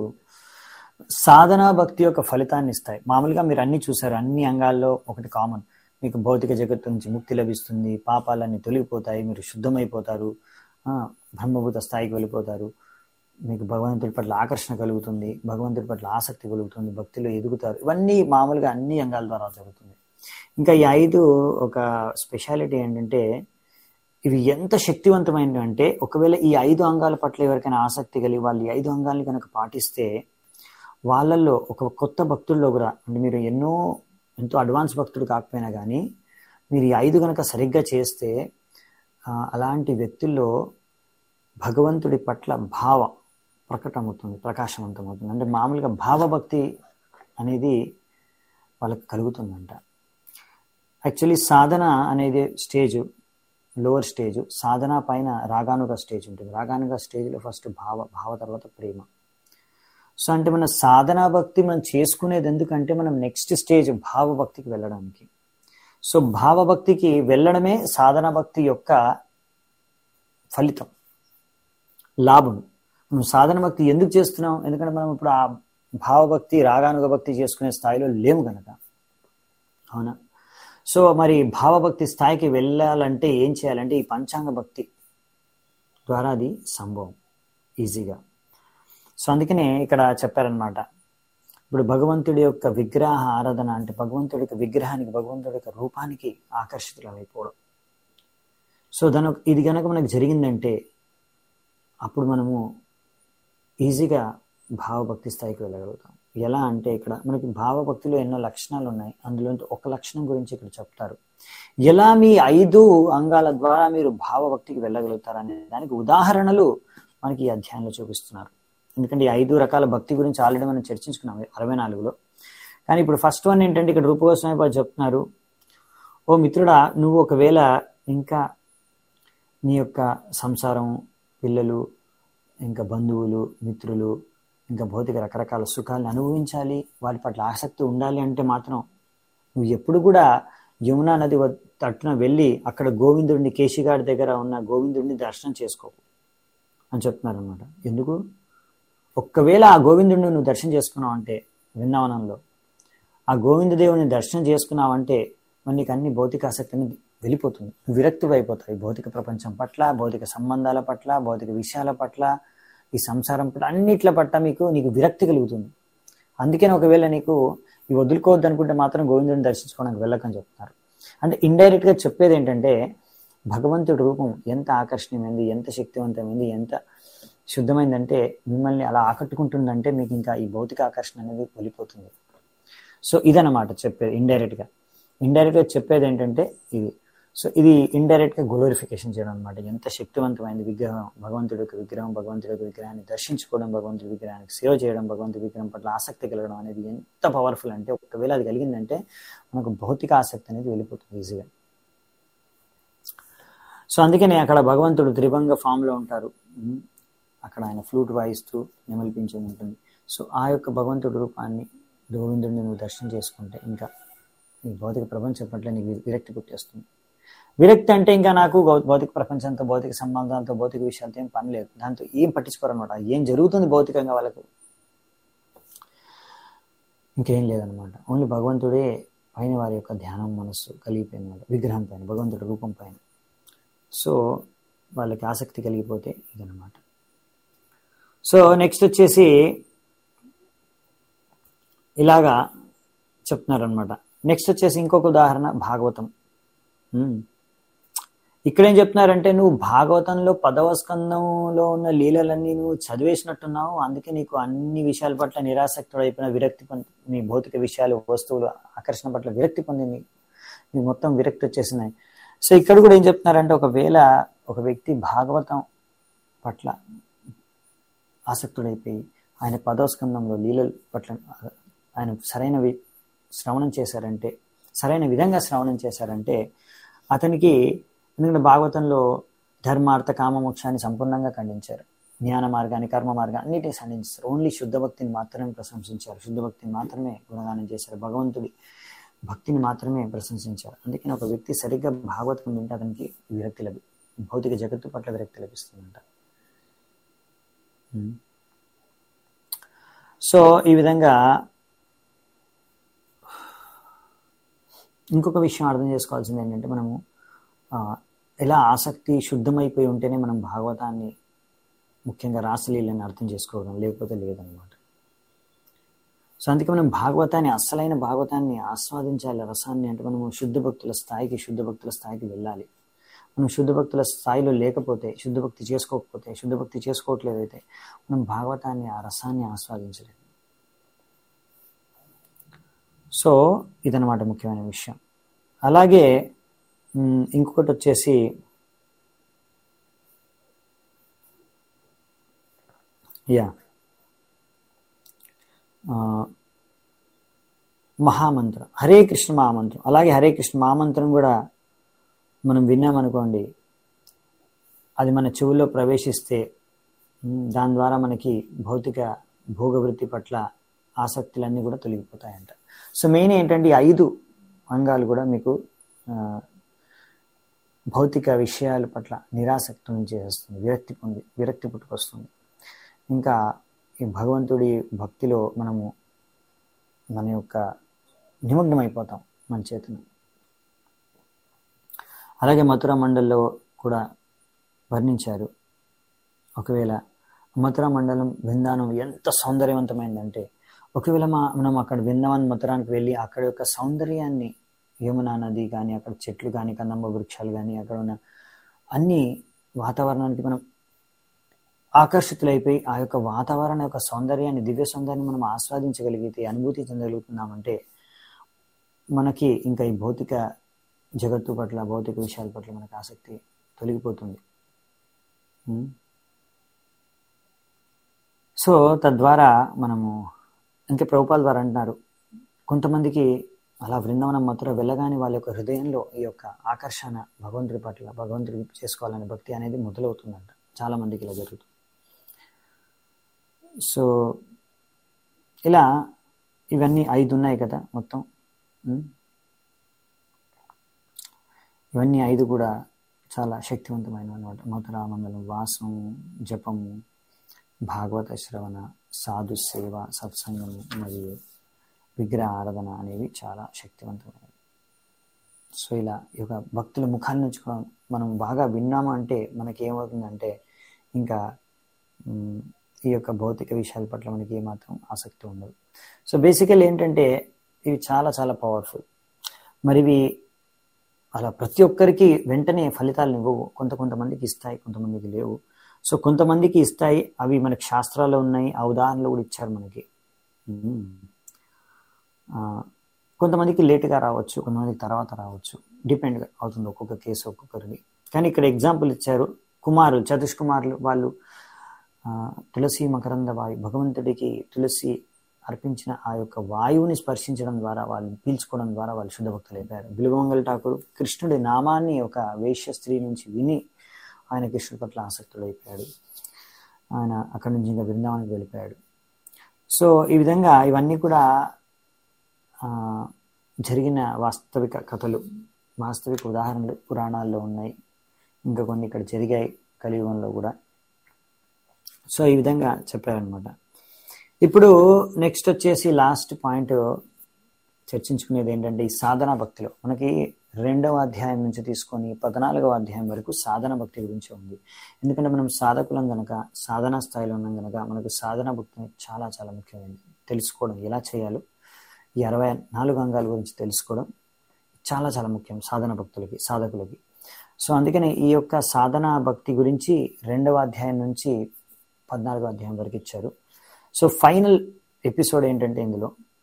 సాధనా భక్తి యొక్క ఫలితాన్ని ఇస్తాయి మామూలుగా మీరు అన్ని చూసారు అన్ని అంగాల్లో ఒకటి కామన్ మీకు భౌతిక జగత్తు నుంచి ముక్తి లభిస్తుంది పాపాలన్నీ తొలగిపోతాయి మీరు శుద్ధమైపోతారు ఆ, బ్రహ్మభూత స్థాయికి వెళ్ళిపోతారు మీకు భగవంతుడి పట్ల ఆకర్షణ కలుగుతుంది భగవంతుడి పట్ల ఆసక్తి కలుగుతుంది భక్తిలో ఎదుగుతారు ఇవన్నీ మామూలుగా అన్ని అంగాల ద్వారా జరుగుతుంది ఇంకా ఈ ఐదు ఒక స్పెషాలిటీ ఏంటంటే ఇవి ఎంత శక్తివంతమైనవి అంటే ఒకవేళ ఈ ఐదు అంగాల పట్ల ఎవరికైనా ఆసక్తి కలిగి వాళ్ళు ఈ ఐదు అంగాల్ని కనుక పాటిస్తే వాళ్ళల్లో ఒక కొత్త భక్తుల్లో కూడా అంటే మీరు ఎన్నో ఎంతో అడ్వాన్స్ భక్తుడు కాకపోయినా కానీ మీరు ఈ ఐదు కనుక సరిగ్గా చేస్తే ఆ, అలాంటి వ్యక్తుల్లో భగవంతుడి పట్ల భావ ప్రకటమవుతుంది ప్రకాశవంతమవుతుంది అంటే మామూలుగా భావభక్తి అనేది వాళ్ళకి కలుగుతుందంట యాక్చువల్లీ సాధన అనేది స్టేజ్ లోవర్ స్టేజ్ సాధన పైన రాగానుగ స్టేజ్ ఉంటుంది రాగానుగ స్టేజ్లో ఫస్ట్ భావ భావ తర్వాత ప్రేమ సో అంటే మన సాధనా భక్తి మనం చేసుకునేది ఎందుకంటే మనం నెక్స్ట్ స్టేజ్ భావభక్తికి వెళ్ళడానికి సో భావభక్తికి వెళ్ళడమే సాధనా భక్తి యొక్క ఫలితం లాభం మనం సాధన భక్తి ఎందుకు చేస్తున్నాం ఎందుకంటే మనం ఇప్పుడు ఆ భావభక్తి రాగానుగ భక్తి చేసుకునే స్థాయిలో లేము కనుక అవునా సో మరి భావభక్తి స్థాయికి వెళ్ళాలంటే ఏం చేయాలంటే ఈ పంచాంగ భక్తి ద్వారా అది సంభవం ఈజీగా సో అందుకనే ఇక్కడ చెప్పారనమాట ఇప్పుడు భగవంతుడి యొక్క విగ్రహ ఆరాధన అంటే భగవంతుడి యొక్క విగ్రహానికి భగవంతుడి యొక్క రూపానికి ఆకర్షితులమైపోవడం సో దాని ఇది కనుక మనకు జరిగిందంటే అప్పుడు మనము ఈజీగా భావభక్తి స్థాయికి వెళ్ళగలుగుతాం ఎలా అంటే ఇక్కడ మనకి భావభక్తిలో ఎన్నో లక్షణాలు ఉన్నాయి అందులో ఒక లక్షణం గురించి ఇక్కడ చెప్తారు ఎలా మీ ఐదు అంగాల ద్వారా మీరు భావభక్తికి వెళ్ళగలుగుతారు అనే దానికి ఉదాహరణలు మనకి ఈ అధ్యాయంలో చూపిస్తున్నారు ఎందుకంటే ఈ ఐదు రకాల భక్తి గురించి ఆల్రెడీ మనం చర్చించుకున్నాం అరవై నాలుగులో కానీ ఇప్పుడు ఫస్ట్ వన్ ఏంటంటే ఇక్కడ రూపగోస్వామి వారు చెప్తున్నారు ఓ మిత్రుడా నువ్వు ఒకవేళ ఇంకా నీ యొక్క సంసారం పిల్లలు ఇంకా బంధువులు మిత్రులు ఇంకా భౌతిక రకరకాల సుఖాలను అనుభవించాలి వాటి పట్ల ఆసక్తి ఉండాలి అంటే మాత్రం నువ్వు ఎప్పుడు కూడా యమునా నది వద్- తట్టున వెళ్ళి అక్కడ గోవిందుడిని కేశిగాడి దగ్గర ఉన్న గోవిందుడిని దర్శనం చేసుకో అని చెప్తున్నారు అనమాట ఎందుకు ఒక్కవేళ ఆ గోవిందుడిని నువ్వు దర్శనం చేసుకున్నావు అంటే వృందావనంలో ఆ గోవింద దేవుని దర్శనం చేసుకున్నావంటే మరి నీకు అన్ని భౌతిక ఆసక్తి అనేది వెళ్ళిపోతుంది నువ్వు విరక్తి అయిపోతావు ఈ భౌతిక ప్రపంచం పట్ల భౌతిక సంబంధాల పట్ల భౌతిక విషయాల పట్ల ఈ సంసారం పట్ల అన్నిట్ల పట్ల మీకు నీకు విరక్తి కలుగుతుంది అందుకని ఒకవేళ నీకు ఇవి వదులుకోవద్దు అనుకుంటే మాత్రం గోవిందుని దర్శించుకోవడానికి వెళ్ళకని చెప్తున్నారు అంటే ఇండైరెక్ట్ గా చెప్పేది ఏంటంటే భగవంతుడి రూపం ఎంత ఆకర్షణీయమైంది ఎంత శక్తివంతమైంది ఎంత శుద్ధమైందంటే మిమ్మల్ని అలా ఆకట్టుకుంటుందంటే మీకు ఇంకా ఈ భౌతిక ఆకర్షణ అనేది వెళ్ళిపోతుంది సో ఇదన్నమాట చెప్పేది ఇండైరెక్ట్ గా ఇండైరెక్ట్ గా చెప్పేది ఏంటంటే ఇది సో ఇది ఇండైరెక్ట్ గా గ్లోరిఫికేషన్ చేయడం అనమాట ఎంత శక్తివంతమైంది విగ్రహం భగవంతుడి యొక్క విగ్రహం భగవంతుడి యొక్క విగ్రహాన్ని దర్శించుకోవడం భగవంతుడి విగ్రహానికి సేవ చేయడం భగవంతుడి విగ్రహం పట్ల ఆసక్తి కలగడం అనేది ఎంత పవర్ఫుల్ అంటే ఒకవేళ అది కలిగిందంటే మనకు భౌతిక ఆసక్తి అనేది వెళ్ళిపోతుంది ఈజీగా సో అందుకనే అక్కడ భగవంతుడు త్రిభంగ ఫామ్ లో ఉంటారు ఉమ్, అక్కడ ఆయన ఫ్లూట్ వాయిస్తూ నెమలిపించి ఉంటుంది సో ఆ యొక్క భగవంతుడి రూపాన్ని గోవిందుడిని నువ్వు దర్శనం చేసుకుంటే ఇంకా ఈ భౌతిక ప్రపంచం పట్ల నీకు విరక్తి పుట్టేస్తుంది విరక్తి అంటే ఇంకా నాకు భౌ- భౌతిక ప్రపంచంతో భౌతిక సంబంధాలతో భౌతిక విషయాలతో ఏం పని లేదు దాంతో ఏం పట్టించుకోరనమాట ఏం జరుగుతుంది భౌతికంగా వాళ్ళకు ఇంకేం లేదనమాట ఓన్లీ భగవంతుడే పైన వారి యొక్క ధ్యానం మనస్సు కలిగిపోయింది అనమాట విగ్రహం పైన భగవంతుడి రూపం పైన సో వాళ్ళకి ఆసక్తి కలిగిపోతే ఇదనమాట సో నెక్స్ట్ వచ్చేసి ఇలాగా చెప్తున్నారనమాట నెక్స్ట్ వచ్చేసి ఇంకొక ఉదాహరణ భాగవతం ఉమ్. ఇక్కడ ఏం చెప్తున్నారంటే నువ్వు భాగవతంలో పదవ స్కందంలో ఉన్న లీలలన్నీ నువ్వు చదివేసినట్టున్నావు అందుకే నీకు అన్ని విషయాల పట్ల నిరాసక్తుడు అయిపోయిన విరక్తి పొంది నీ భౌతిక విషయాలు వస్తువులు ఆకర్షణ పట్ల విరక్తి పొందింది మీకు మొత్తం విరక్తి వచ్చేసినాయి సో ఇక్కడ కూడా ఏం చెప్తున్నారంటే ఒకవేళ ఒక వ్యక్తి భాగవతం పట్ల ఆసక్తుడైపోయి ఆయన పదోస్కందంలో లీలల పట్ల ఆయన సరైన వి- శ్రవణం చేశారంటే సరైన విధంగా శ్రవణం చేశారంటే అతనికి ఎందుకంటే భాగవతంలో ధర్మార్థ కామ మోక్షాన్ని సంపూర్ణంగా ఖండించారు జ్ఞాన మార్గాన్ని కర్మ మార్గాన్ని అన్నిటిని ఖండించారు ఓన్లీ శుద్ధ భక్తిని మాత్రమే ప్రశంసించారు శుద్ధ భక్తిని మాత్రమే గుణగానం చేశారు భగవంతుడి భక్తిని మాత్రమే ప్రశంసించారు అందుకని ఒక వ్యక్తి సరిగ్గా భాగవతం వింటే అతనికి విరక్తి లభి భౌతిక జగత్తు పట్ల విరక్తి లభిస్తుందంట ఉమ్. సో ఈ విధంగా ఇంకొక విషయం అర్థం చేసుకోవాల్సింది ఏంటంటే మనము ఆ, ఎలా ఆసక్తి శుద్ధమైపోయి ఉంటేనే మనం భాగవతాన్ని ముఖ్యంగా రాసలీలని అర్థం చేసుకోవడం లేకపోతే లేదనమాట సో అందుకే మనం భాగవతాన్ని అస్సలైన భాగవతాన్ని ఆస్వాదించాలి రసాన్ని అంటే మనము శుద్ధ భక్తుల స్థాయికి శుద్ధ భక్తుల స్థాయికి వెళ్ళాలి మనం శుద్ధ భక్తుల స్థాయిలో లేకపోతే శుద్ధ భక్తి చేసుకోకపోతే శుద్ధ భక్తి చేసుకోవట్లేదైతే మనం భాగవతాన్ని ఆ రసాన్ని ఆస్వాదించలేము సో ఇదనమాట ముఖ్యమైన విషయం అలాగే మ్, ఇంకొకటి వచ్చేసి యా ఆ, మహామంత్రం హరే కృష్ణ మహామంత్రం అలాగే హరే కృష్ణ మహామంత్రం కూడా మనం విన్నామనుకోండి అది మన చెవుల్లో ప్రవేశిస్తే మ్, దాని ద్వారా మనకి భౌతిక భోగవృత్తి పట్ల ఆసక్తులన్నీ కూడా తొలగిపోతాయంట సో మెయిన్ ఏంటంటే ఈ ఐదు అంగాలు కూడా మీకు ఆ, భౌతిక విషయాల పట్ల నిరాసక్తిని చేసేస్తుంది విరక్తి పొంది విరక్తి పుట్టుకొస్తుంది ఇంకా ఈ భగవంతుడి భక్తిలో మనము మన యొక్క నిమగ్నం అయిపోతాం మన చేతను అలాగే మథుర మండల్లో కూడా వర్ణించారు ఒకవేళ మథుర మండలం బృందానం ఎంత సౌందర్యవంతమైందంటే ఒకవేళ మా మనం అక్కడ బృందావన్ మథురానికి వెళ్ళి అక్కడ యొక్క సౌందర్యాన్ని యమునా నది కానీ అక్కడ చెట్లు కానీ కందమ్మ వృక్షాలు కానీ అక్కడ ఉన్న అన్ని వాతావరణానికి మనం ఆకర్షితులైపోయి ఆ యొక్క వాతావరణ యొక్క సౌందర్యాన్ని దివ్య సౌందర్యాన్ని మనం ఆస్వాదించగలిగితే అనుభూతి చెందగలుగుతున్నామంటే మనకి ఇంకా ఈ భౌతిక జగత్తు పట్ల భౌతిక విషయాల పట్ల మనకు ఆసక్తి తొలగిపోతుంది ఉం? సో తద్వారా మనము ఇంకా ప్రభుపాల ద్వారా అంటున్నారు కొంతమందికి అలా బృందావనం మథుర వెళ్ళగానే వాళ్ళ యొక్క హృదయంలో ఈ యొక్క ఆకర్షణ భగవంతుడి పట్ల భగవంతుడి చేసుకోవాలనే భక్తి అనేది మొదలవుతుందంట చాలా మందికి ఇలా జరుగుతుంది సో ఇలా ఇవన్నీ ఐదు ఉన్నాయి కదా మొత్తం ఉం? ఇవన్నీ ఐదు కూడా చాలా శక్తివంతమైన అనమాట మధుర మండలం వాసం జపము భాగవత శ్రవణ సాధు సేవ సత్సంగము మరియు విగ్రహ ఆరాధన అనేవి చాలా శక్తివంతమైనవి సో ఇలా ఈ యొక్క భక్తుల ముఖాల నుంచి కూడా మనం బాగా విన్నాము అంటే మనకి ఏమవుతుందంటే ఇంకా మ్, ఈ యొక్క భౌతిక విషయాల పట్ల మనకి ఏమాత్రం ఆసక్తి ఉండదు సో బేసికల్ ఏంటంటే ఇవి చాలా చాలా పవర్ఫుల్ మరి ఇవి అలా ప్రతి ఒక్కరికి వెంటనే ఫలితాలను ఇవ్వవు కొంత కొంతమందికి ఇస్తాయి కొంతమందికి లేవు సో కొంతమందికి ఇస్తాయి అవి మనకి శాస్త్రాల్లో ఉన్నాయి ఆ ఉదాహరణలు కూడా ఇచ్చారు మనకి మ్మ్. ఆ, కొంతమందికి లేటుగా రావచ్చు కొంతమందికి తర్వాత రావచ్చు డిపెండ్ అవుతుంది ఒక్కొక్క కేసు ఒక్కొక్కరిది కానీ ఇక్కడ ఎగ్జాంపుల్ ఇచ్చారు కుమారులు చతుష్కుమారులు వాళ్ళు ఆ, తులసి మకరంద వాయు భగవంతుడికి తులసి అర్పించిన ఆ యొక్క వాయువుని స్పర్శించడం ద్వారా వాళ్ళు పీల్చుకోవడం ద్వారా వాళ్ళు శుద్ధ భక్తులు అయిపోయారు బిలుగమంగళ ఠాకూర్ కృష్ణుడి నామాన్ని ఒక వేశ్య స్త్రీ నుంచి విని ఆయన కృష్ణుడి పట్ల ఆసక్తుడు అయిపోయాడు ఆయన అక్కడి నుంచి ఇంకా బృందావనానికి వెళ్ళిపోయాడు సో ఈ విధంగా ఇవన్నీ కూడా ఆ, జరిగిన వాస్తవిక కథలు వాస్తవిక ఉదాహరణలు పురాణాల్లో ఉన్నాయి ఇంకా కొన్ని ఇక్కడ జరిగాయి కలియుగంలో కూడా సో ఈ విధంగా చెప్పారనమాట ఇప్పుడు నెక్స్ట్ వచ్చేసి లాస్ట్ పాయింట్ చర్చించుకునేది ఏంటంటే ఈ సాధన భక్తిలో మనకి రెండవ అధ్యాయం నుంచి తీసుకొని పద్నాలుగవ అధ్యాయం వరకు సాధన భక్తి గురించి ఉంది ఎందుకంటే మనం సాధకులం గనక సాధనా స్థాయిలో ఉన్నాం గనక మనకు సాధన భక్తి చాలా చాలా ముఖ్యమైనది తెలుసుకోవడం ఎలా చేయాలో ఈ అరవై నాలుగు అంగాల గురించి తెలుసుకోవడం చాలా చాలా ముఖ్యం సాధన భక్తులకి సాధకులకి సో అందుకని ఈ యొక్క సాధన భక్తి గురించి రెండవ అధ్యాయం నుంచి పద్నాలుగో అధ్యాయం వరకు ఇచ్చారు సో ఫైనల్ ఎపిసోడ్ ఏంటంటే ఇందులో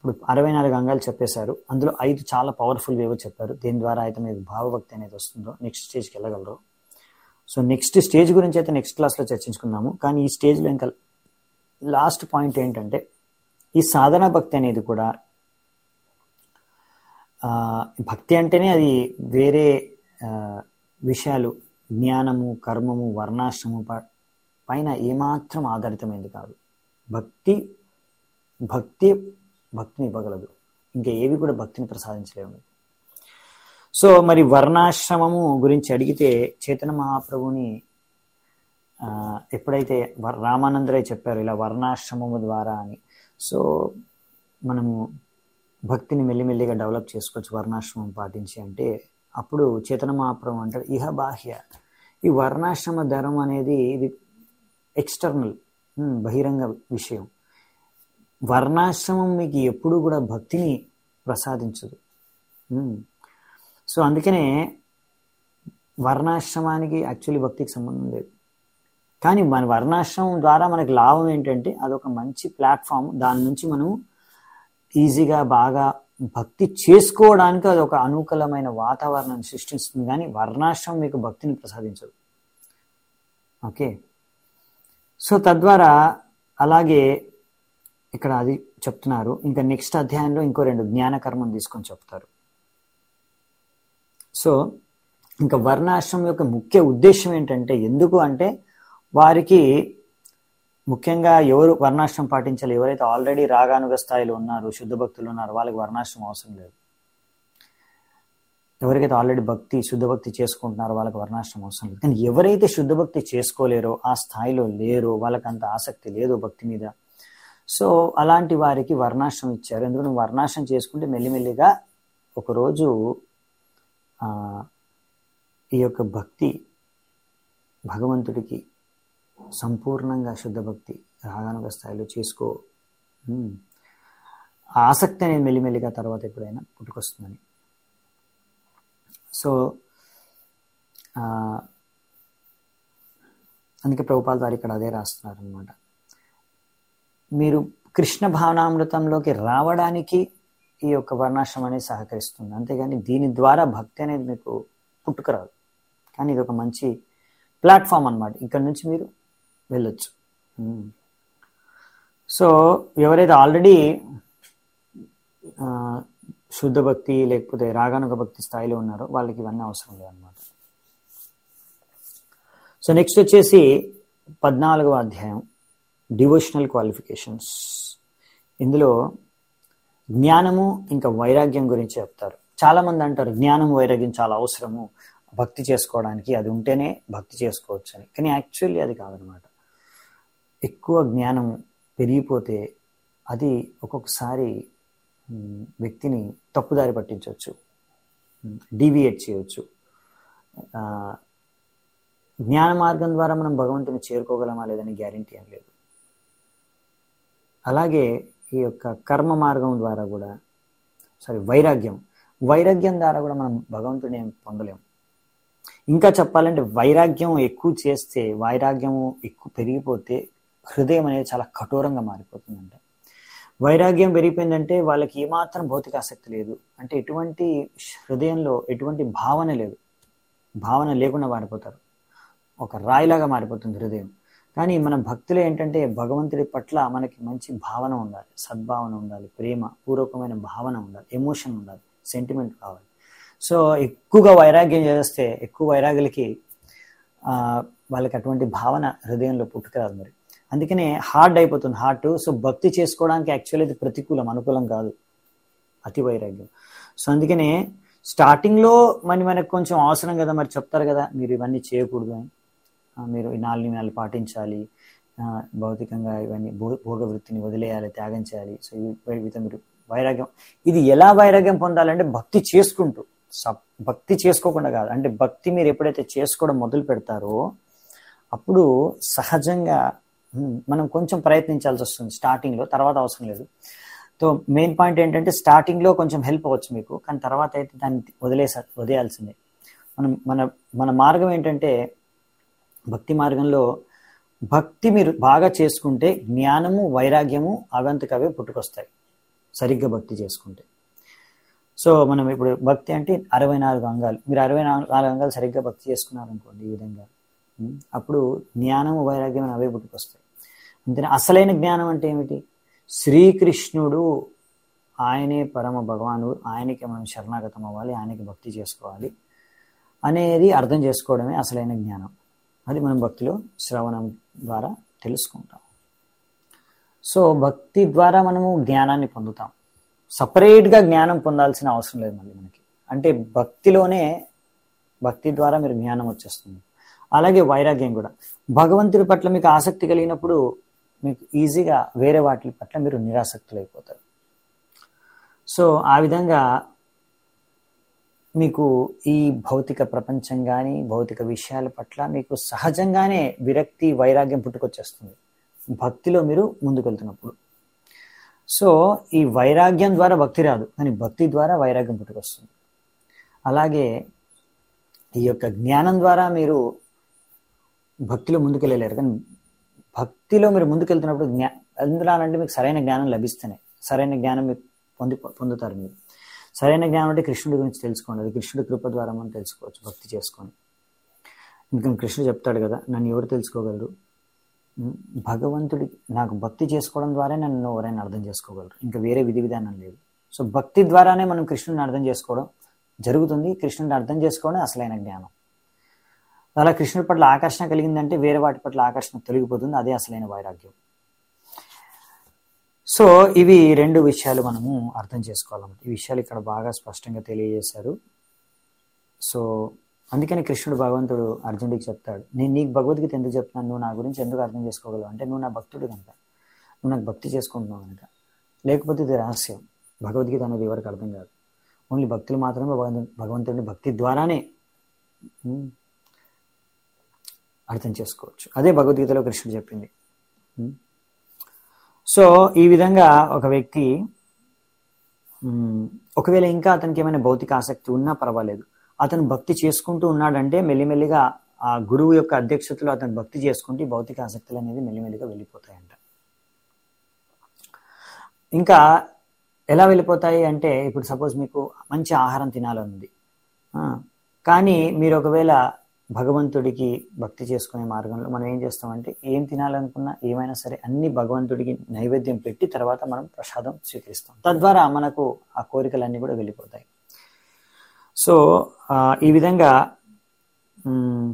ఇప్పుడు అరవై నాలుగు అంగాలు చెప్పేశారు అందులో ఐదు చాలా పవర్ఫుల్ వేవో చెప్పారు దీని ద్వారా అయితే మీకు భావభక్తి అనేది వస్తుందో నెక్స్ట్ స్టేజ్కి వెళ్ళగలరు సో నెక్స్ట్ స్టేజ్ గురించి అయితే నెక్స్ట్ క్లాస్లో చర్చించుకుందాము కానీ ఈ స్టేజ్లో ఇంకా లాస్ట్ పాయింట్ ఏంటంటే ఈ సాధన భక్తి అనేది కూడా ఆ, భక్తి అంటేనే అది వేరే ఆ, విషయాలు జ్ఞానము కర్మము వర్ణాశ్రము ప- పైన ఏమాత్రం ఆధారితమైంది కాదు భక్తి భక్తి భక్తిని ఇవ్వగలదు ఇంకా ఏవి కూడా భక్తిని ప్రసాదించలేవు సో మరి వర్ణాశ్రమము గురించి అడిగితే చైతన్య మహాప్రభుని ఆ, ఎప్పుడైతే వ- రామానందరయ్య చెప్పారు ఇలా వర్ణాశ్రమము ద్వారా అని సో మనము భక్తిని మెల్లిమెల్లిగా డెవలప్ చేసుకోవచ్చు వర్ణాశ్రమం పాటించి అంటే అప్పుడు చేతన మహాప్రభు అంటారు ఇహ బాహ్య ఈ వర్ణాశ్రమ ధర్మం అనేది ఇది ఎక్స్టర్నల్ ఉమ్, బహిరంగ విషయం వర్ణాశ్రమం మీకు ఎప్పుడు కూడా భక్తిని ప్రసాదించదు ఉమ్. సో అందుకనే వర్ణాశ్రమానికి యాక్చువల్లీ భక్తికి సంబంధం లేదు కానీ మన వర్ణాశ్రమం ద్వారా మనకి లాభం ఏంటంటే అదొక మంచి ప్లాట్ఫామ్ దాని నుంచి మనం ఈజీగా బాగా భక్తి చేసుకోవడానికి అది ఒక అనుకూలమైన వాతావరణాన్ని సృష్టిస్తుంది కానీ వర్ణాశ్రమం మీకు భక్తిని ప్రసాదించదు ఓకే సో తద్వారా అలాగే ఇక్కడ అది చెప్తున్నారు ఇంకా నెక్స్ట్ అధ్యాయంలో ఇంకో రెండు జ్ఞానకర్మం తీసుకొని చెప్తారు సో ఇంకా వర్ణాశ్రమం యొక్క ముఖ్య ఉద్దేశం ఏంటంటే ఎందుకు అంటే వారికి ముఖ్యంగా ఎవరు వర్ణాశ్రమం పాటించాలి ఎవరైతే ఆల్రెడీ రాగానుగ స్థాయిలో ఉన్నారు శుద్ధ భక్తులు ఉన్నారు వాళ్ళకి వర్ణాశ్రమం అవసరం లేదు ఎవరికైతే ఆల్రెడీ భక్తి శుద్ధ భక్తి చేసుకుంటున్నారో వాళ్ళకి వర్ణాశ్రమం అవసరం లేదు కానీ ఎవరైతే శుద్ధ భక్తి చేసుకోలేరో ఆ స్థాయిలో లేరో వాళ్ళకి అంత ఆసక్తి లేదు భక్తి మీద సో అలాంటి వారికి వర్ణాశ్రమం ఇచ్చారు ఎందుకంటే వర్ణాశ్రమం చేసుకుంటే మెల్లిమెల్లిగా ఒకరోజు ఆ, ఈ యొక్క భక్తి భగవంతుడికి సంపూర్ణంగా శుద్ధ భక్తి రాగానుగ స్థాయిలో చేసుకో ఉమ్. ఆ ఆసక్తి అనేది మెల్లిమెల్లిగా తర్వాత ఎప్పుడైనా పుట్టుకొస్తుందని సో ఆ, అందుకే ప్రభుపాల్ వారు ఇక్కడ అదే రాస్తున్నారు అనమాట మీరు కృష్ణ భావనామృతంలోకి రావడానికి ఈ యొక్క వర్ణాశ్రమం అనేది సహకరిస్తుంది అంతేగాని దీని ద్వారా భక్తి అనేది మీకు పుట్టుకురాదు కానీ ఇది ఒక మంచి ప్లాట్ఫామ్ అన్నమాట ఇక్కడ నుంచి మీరు వెళ్ళొచ్చు ఉమ్. సో ఎవరైతే ఆల్రెడీ ఆ, శుద్ధ భక్తి లేకపోతే రాగానుగ భక్తి స్థాయిలో ఉన్నారో వాళ్ళకి ఇవన్నీ అవసరం లేదన్నమాట సో నెక్స్ట్ వచ్చేసి పద్నాలుగవ అధ్యాయం డివోషనల్ క్వాలిఫికేషన్స్ ఇందులో జ్ఞానము ఇంకా వైరాగ్యం గురించి చెప్తారు చాలా మంది అంటారు జ్ఞానం వైరాగ్యం చాలా అవసరము భక్తి చేసుకోవడానికి అది ఉంటేనే భక్తి చేసుకోవచ్చు అని కానీ యాక్చువల్లీ అది కాదనమాట ఎక్కువ జ్ఞానం పెరిగిపోతే అది ఒక్కొక్కసారి మ్, వ్యక్తిని తప్పుదారి పట్టించవచ్చు డీవియేట్ చేయవచ్చు ఆ, జ్ఞాన మార్గం ద్వారా మనం భగవంతుని చేరుకోగలమా లేదని గ్యారంటీ ఏం లేదు అలాగే ఈ యొక్క కర్మ మార్గం ద్వారా కూడా సారీ వైరాగ్యం వైరాగ్యం ద్వారా కూడా మనం భగవంతుని ఏం పొందలేం ఇంకా చెప్పాలంటే వైరాగ్యం ఎక్కువ చేస్తే వైరాగ్యము ఎక్కువ పెరిగిపోతే హృదయం అనేది చాలా కఠోరంగా మారిపోతుందంట వైరాగ్యం పెరిగిపోయిందంటే వాళ్ళకి ఏమాత్రం భౌతిక ఆసక్తి లేదు అంటే ఎటువంటి హృదయంలో ఎటువంటి భావన లేదు భావన లేకుండా మారిపోతారు ఒక రాయిలాగా మారిపోతుంది హృదయం కానీ మన భక్తులు ఏంటంటే భగవంతుడి పట్ల మనకి మంచి భావన ఉండాలి సద్భావన ఉండాలి ప్రేమ పూర్వకమైన భావన ఉండాలి ఎమోషన్ ఉండాలి సెంటిమెంట్ కావాలి సో ఎక్కువగా వైరాగ్యం చేస్తే ఎక్కువ వైరాగ్యులకి ఆ, వాళ్ళకి అటువంటి భావన హృదయంలో పుట్టుకురాదు మరి అందుకనే హార్డ్ అయిపోతుంది హార్ట్ సో భక్తి చేసుకోవడానికి యాక్చువల్లీ ఇది ప్రతికూలం అనుకూలం కాదు అతి వైరాగ్యం సో అందుకనే స్టార్టింగ్లో మరి మనకు కొంచెం అవసరం కదా మరి చెప్తారు కదా మీరు ఇవన్నీ చేయకూడదు అని ఆ, మీరు ఈ నాలుగు నియమాలు పాటించాలి ఆ, భౌతికంగా ఇవన్నీ భో భోగ వృత్తిని వదిలేయాలి త్యాగం చేయాలి సో ఇవి వీటితో మీరు వైరాగ్యం ఇది ఎలా వైరాగ్యం పొందాలంటే భక్తి చేసుకుంటూ సప్- భక్తి చేసుకోకుండా కాదు అంటే భక్తి మీరు ఎప్పుడైతే చేసుకోవడం మొదలు పెడతారో అప్పుడు సహజంగా ఉమ్, మనం కొంచెం ప్రయత్నించాల్సి వస్తుంది స్టార్టింగ్లో తర్వాత అవసరం లేదు సో మెయిన్ పాయింట్ ఏంటంటే స్టార్టింగ్లో కొంచెం హెల్ప్ అవ్వచ్చు మీకు కానీ తర్వాత అయితే దాన్ని వదిలేసా వదిలేయాల్సిందే మనం మన మన మార్గం ఏంటంటే భక్తి మార్గంలో భక్తి మీరు బాగా చేసుకుంటే జ్ఞానము వైరాగ్యము అవంతకవే పుట్టుకొస్తాయి సరిగ్గా భక్తి చేసుకుంటే సో మనం ఇప్పుడు భక్తి అంటే అరవై నాలుగు అంగాలు మీరు అరవై నాలుగు అంగాలు సరిగ్గా భక్తి చేసుకున్నారనుకోండి ఈ విధంగా ఉం? అప్పుడు జ్ఞానం వైరాగ్యం అవే పుట్టుకొస్తాయి అంతేనా అసలైన జ్ఞానం అంటే ఏమిటి శ్రీకృష్ణుడు ఆయనే పరమ భగవానుడు ఆయనకి మనం శరణాగతం అవ్వాలి ఆయనకి భక్తి చేసుకోవాలి అనేది అర్థం చేసుకోవడమే అసలైన జ్ఞానం అది మనం భక్తిలో శ్రవణం ద్వారా తెలుసుకుంటాం సో భక్తి ద్వారా మనము జ్ఞానాన్ని పొందుతాం సపరేట్గా జ్ఞానం పొందాల్సిన అవసరం లేదు మళ్ళీ మనకి అంటే భక్తిలోనే భక్తి ద్వారా మీరు జ్ఞానం వచ్చేస్తుంది అలాగే వైరాగ్యం కూడా భగవంతుడి పట్ల మీకు ఆసక్తి కలిగినప్పుడు మీకు ఈజీగా వేరే వాటి పట్ల మీరు నిరాసక్తులైపోతారు సో ఆ విధంగా మీకు ఈ భౌతిక ప్రపంచం కానీ భౌతిక విషయాల పట్ల మీకు సహజంగానే విరక్తి వైరాగ్యం పుట్టుకొచ్చేస్తుంది భక్తిలో మీరు ముందుకెళ్తున్నప్పుడు సో ఈ వైరాగ్యం ద్వారా భక్తి రాదు కానీ భక్తి ద్వారా వైరాగ్యం పుట్టుకొస్తుంది అలాగే ఈ యొక్క జ్ఞానం ద్వారా మీరు భక్తిలో ముందుకెళ్ళలేరు కానీ భక్తిలో మీరు ముందుకెళ్తున్నప్పుడు జ్ఞా ఎందులానంటే మీకు సరైన జ్ఞానం లభిస్తేనే సరైన జ్ఞానం మీరు పొంది పొందుతారు మీరు సరైన జ్ఞానం అంటే కృష్ణుడి గురించి తెలుసుకోండి అది కృష్ణుడి కృప ద్వారా మనం తెలుసుకోవచ్చు భక్తి చేసుకొని ఇంకా కృష్ణుడు చెప్తాడు కదా నన్ను ఎవరు తెలుసుకోగలరు ఉమ్, భగవంతుడి నాకు భక్తి చేసుకోవడం ద్వారా నన్ను ఎవరైనా అర్థం చేసుకోగలరు ఇంకా వేరే విధి విధానం లేదు సో భక్తి ద్వారానే మనం కృష్ణుడిని అర్థం చేసుకోవడం జరుగుతుంది కృష్ణుడిని అర్థం చేసుకోవడం అసలైన జ్ఞానం అలా కృష్ణుడి పట్ల ఆకర్షణ కలిగిందంటే వేరే వాటి పట్ల ఆకర్షణ తొలగిపోతుంది అదే అసలైన వైరాగ్యం సో ఇవి రెండు విషయాలు మనము అర్థం చేసుకోవాలన్నమాట ఈ విషయాలు ఇక్కడ బాగా స్పష్టంగా తెలియజేశారు సో అందుకని కృష్ణుడు భగవంతుడు అర్జునుడికి చెప్తాడు నేను నీకు భగవద్గీత ఎందుకు చెప్తున్నాను నువ్వు నా గురించి ఎందుకు అర్థం చేసుకోగలవు అంటే నువ్వు నా భక్తుడు కనుక నువ్వు నాకు భక్తి చేసుకుంటున్నావు కనుక లేకపోతే ఇది రహస్యం భగవద్గీత అనేది ఎవరికి అర్థం కాదు ఓన్లీ భక్తులు మాత్రమే భగవంతు భగవంతుడిని భక్తి ద్వారానే ఉమ్, అర్థం చేసుకోవచ్చు అదే భగవద్గీతలో కృష్ణుడు చెప్పింది ఉమ్. సో ఈ విధంగా ఒక వ్యక్తి ఉమ్, ఒకవేళ ఇంకా అతనికి ఏమైనా భౌతిక ఆసక్తి ఉన్నా పర్వాలేదు అతను భక్తి చేసుకుంటూ ఉన్నాడంటే మెల్లిమెల్లిగా ఆ గురువు యొక్క అధ్యక్షతలో అతను భక్తి చేసుకుంటే ఈ భౌతిక ఆసక్తులు అనేది మెల్లిమెల్లిగా వెళ్ళిపోతాయంట ఇంకా ఎలా వెళ్ళిపోతాయి అంటే ఇప్పుడు సపోజ్ మీకు మంచి ఆహారం తినాలనుంది ఆ, కానీ మీరు ఒకవేళ భగవంతుడికి భక్తి చేసుకునే మార్గంలో మనం ఏం చేస్తామంటే ఏం తినాలనుకున్నా ఏమైనా సరే అన్ని భగవంతుడికి నైవేద్యం పెట్టి తర్వాత మనం ప్రసాదం స్వీకరిస్తాం తద్వారా మనకు ఆ కోరికలన్నీ కూడా వెళ్ళిపోతాయి సో ఆ, ఈ విధంగా మ్,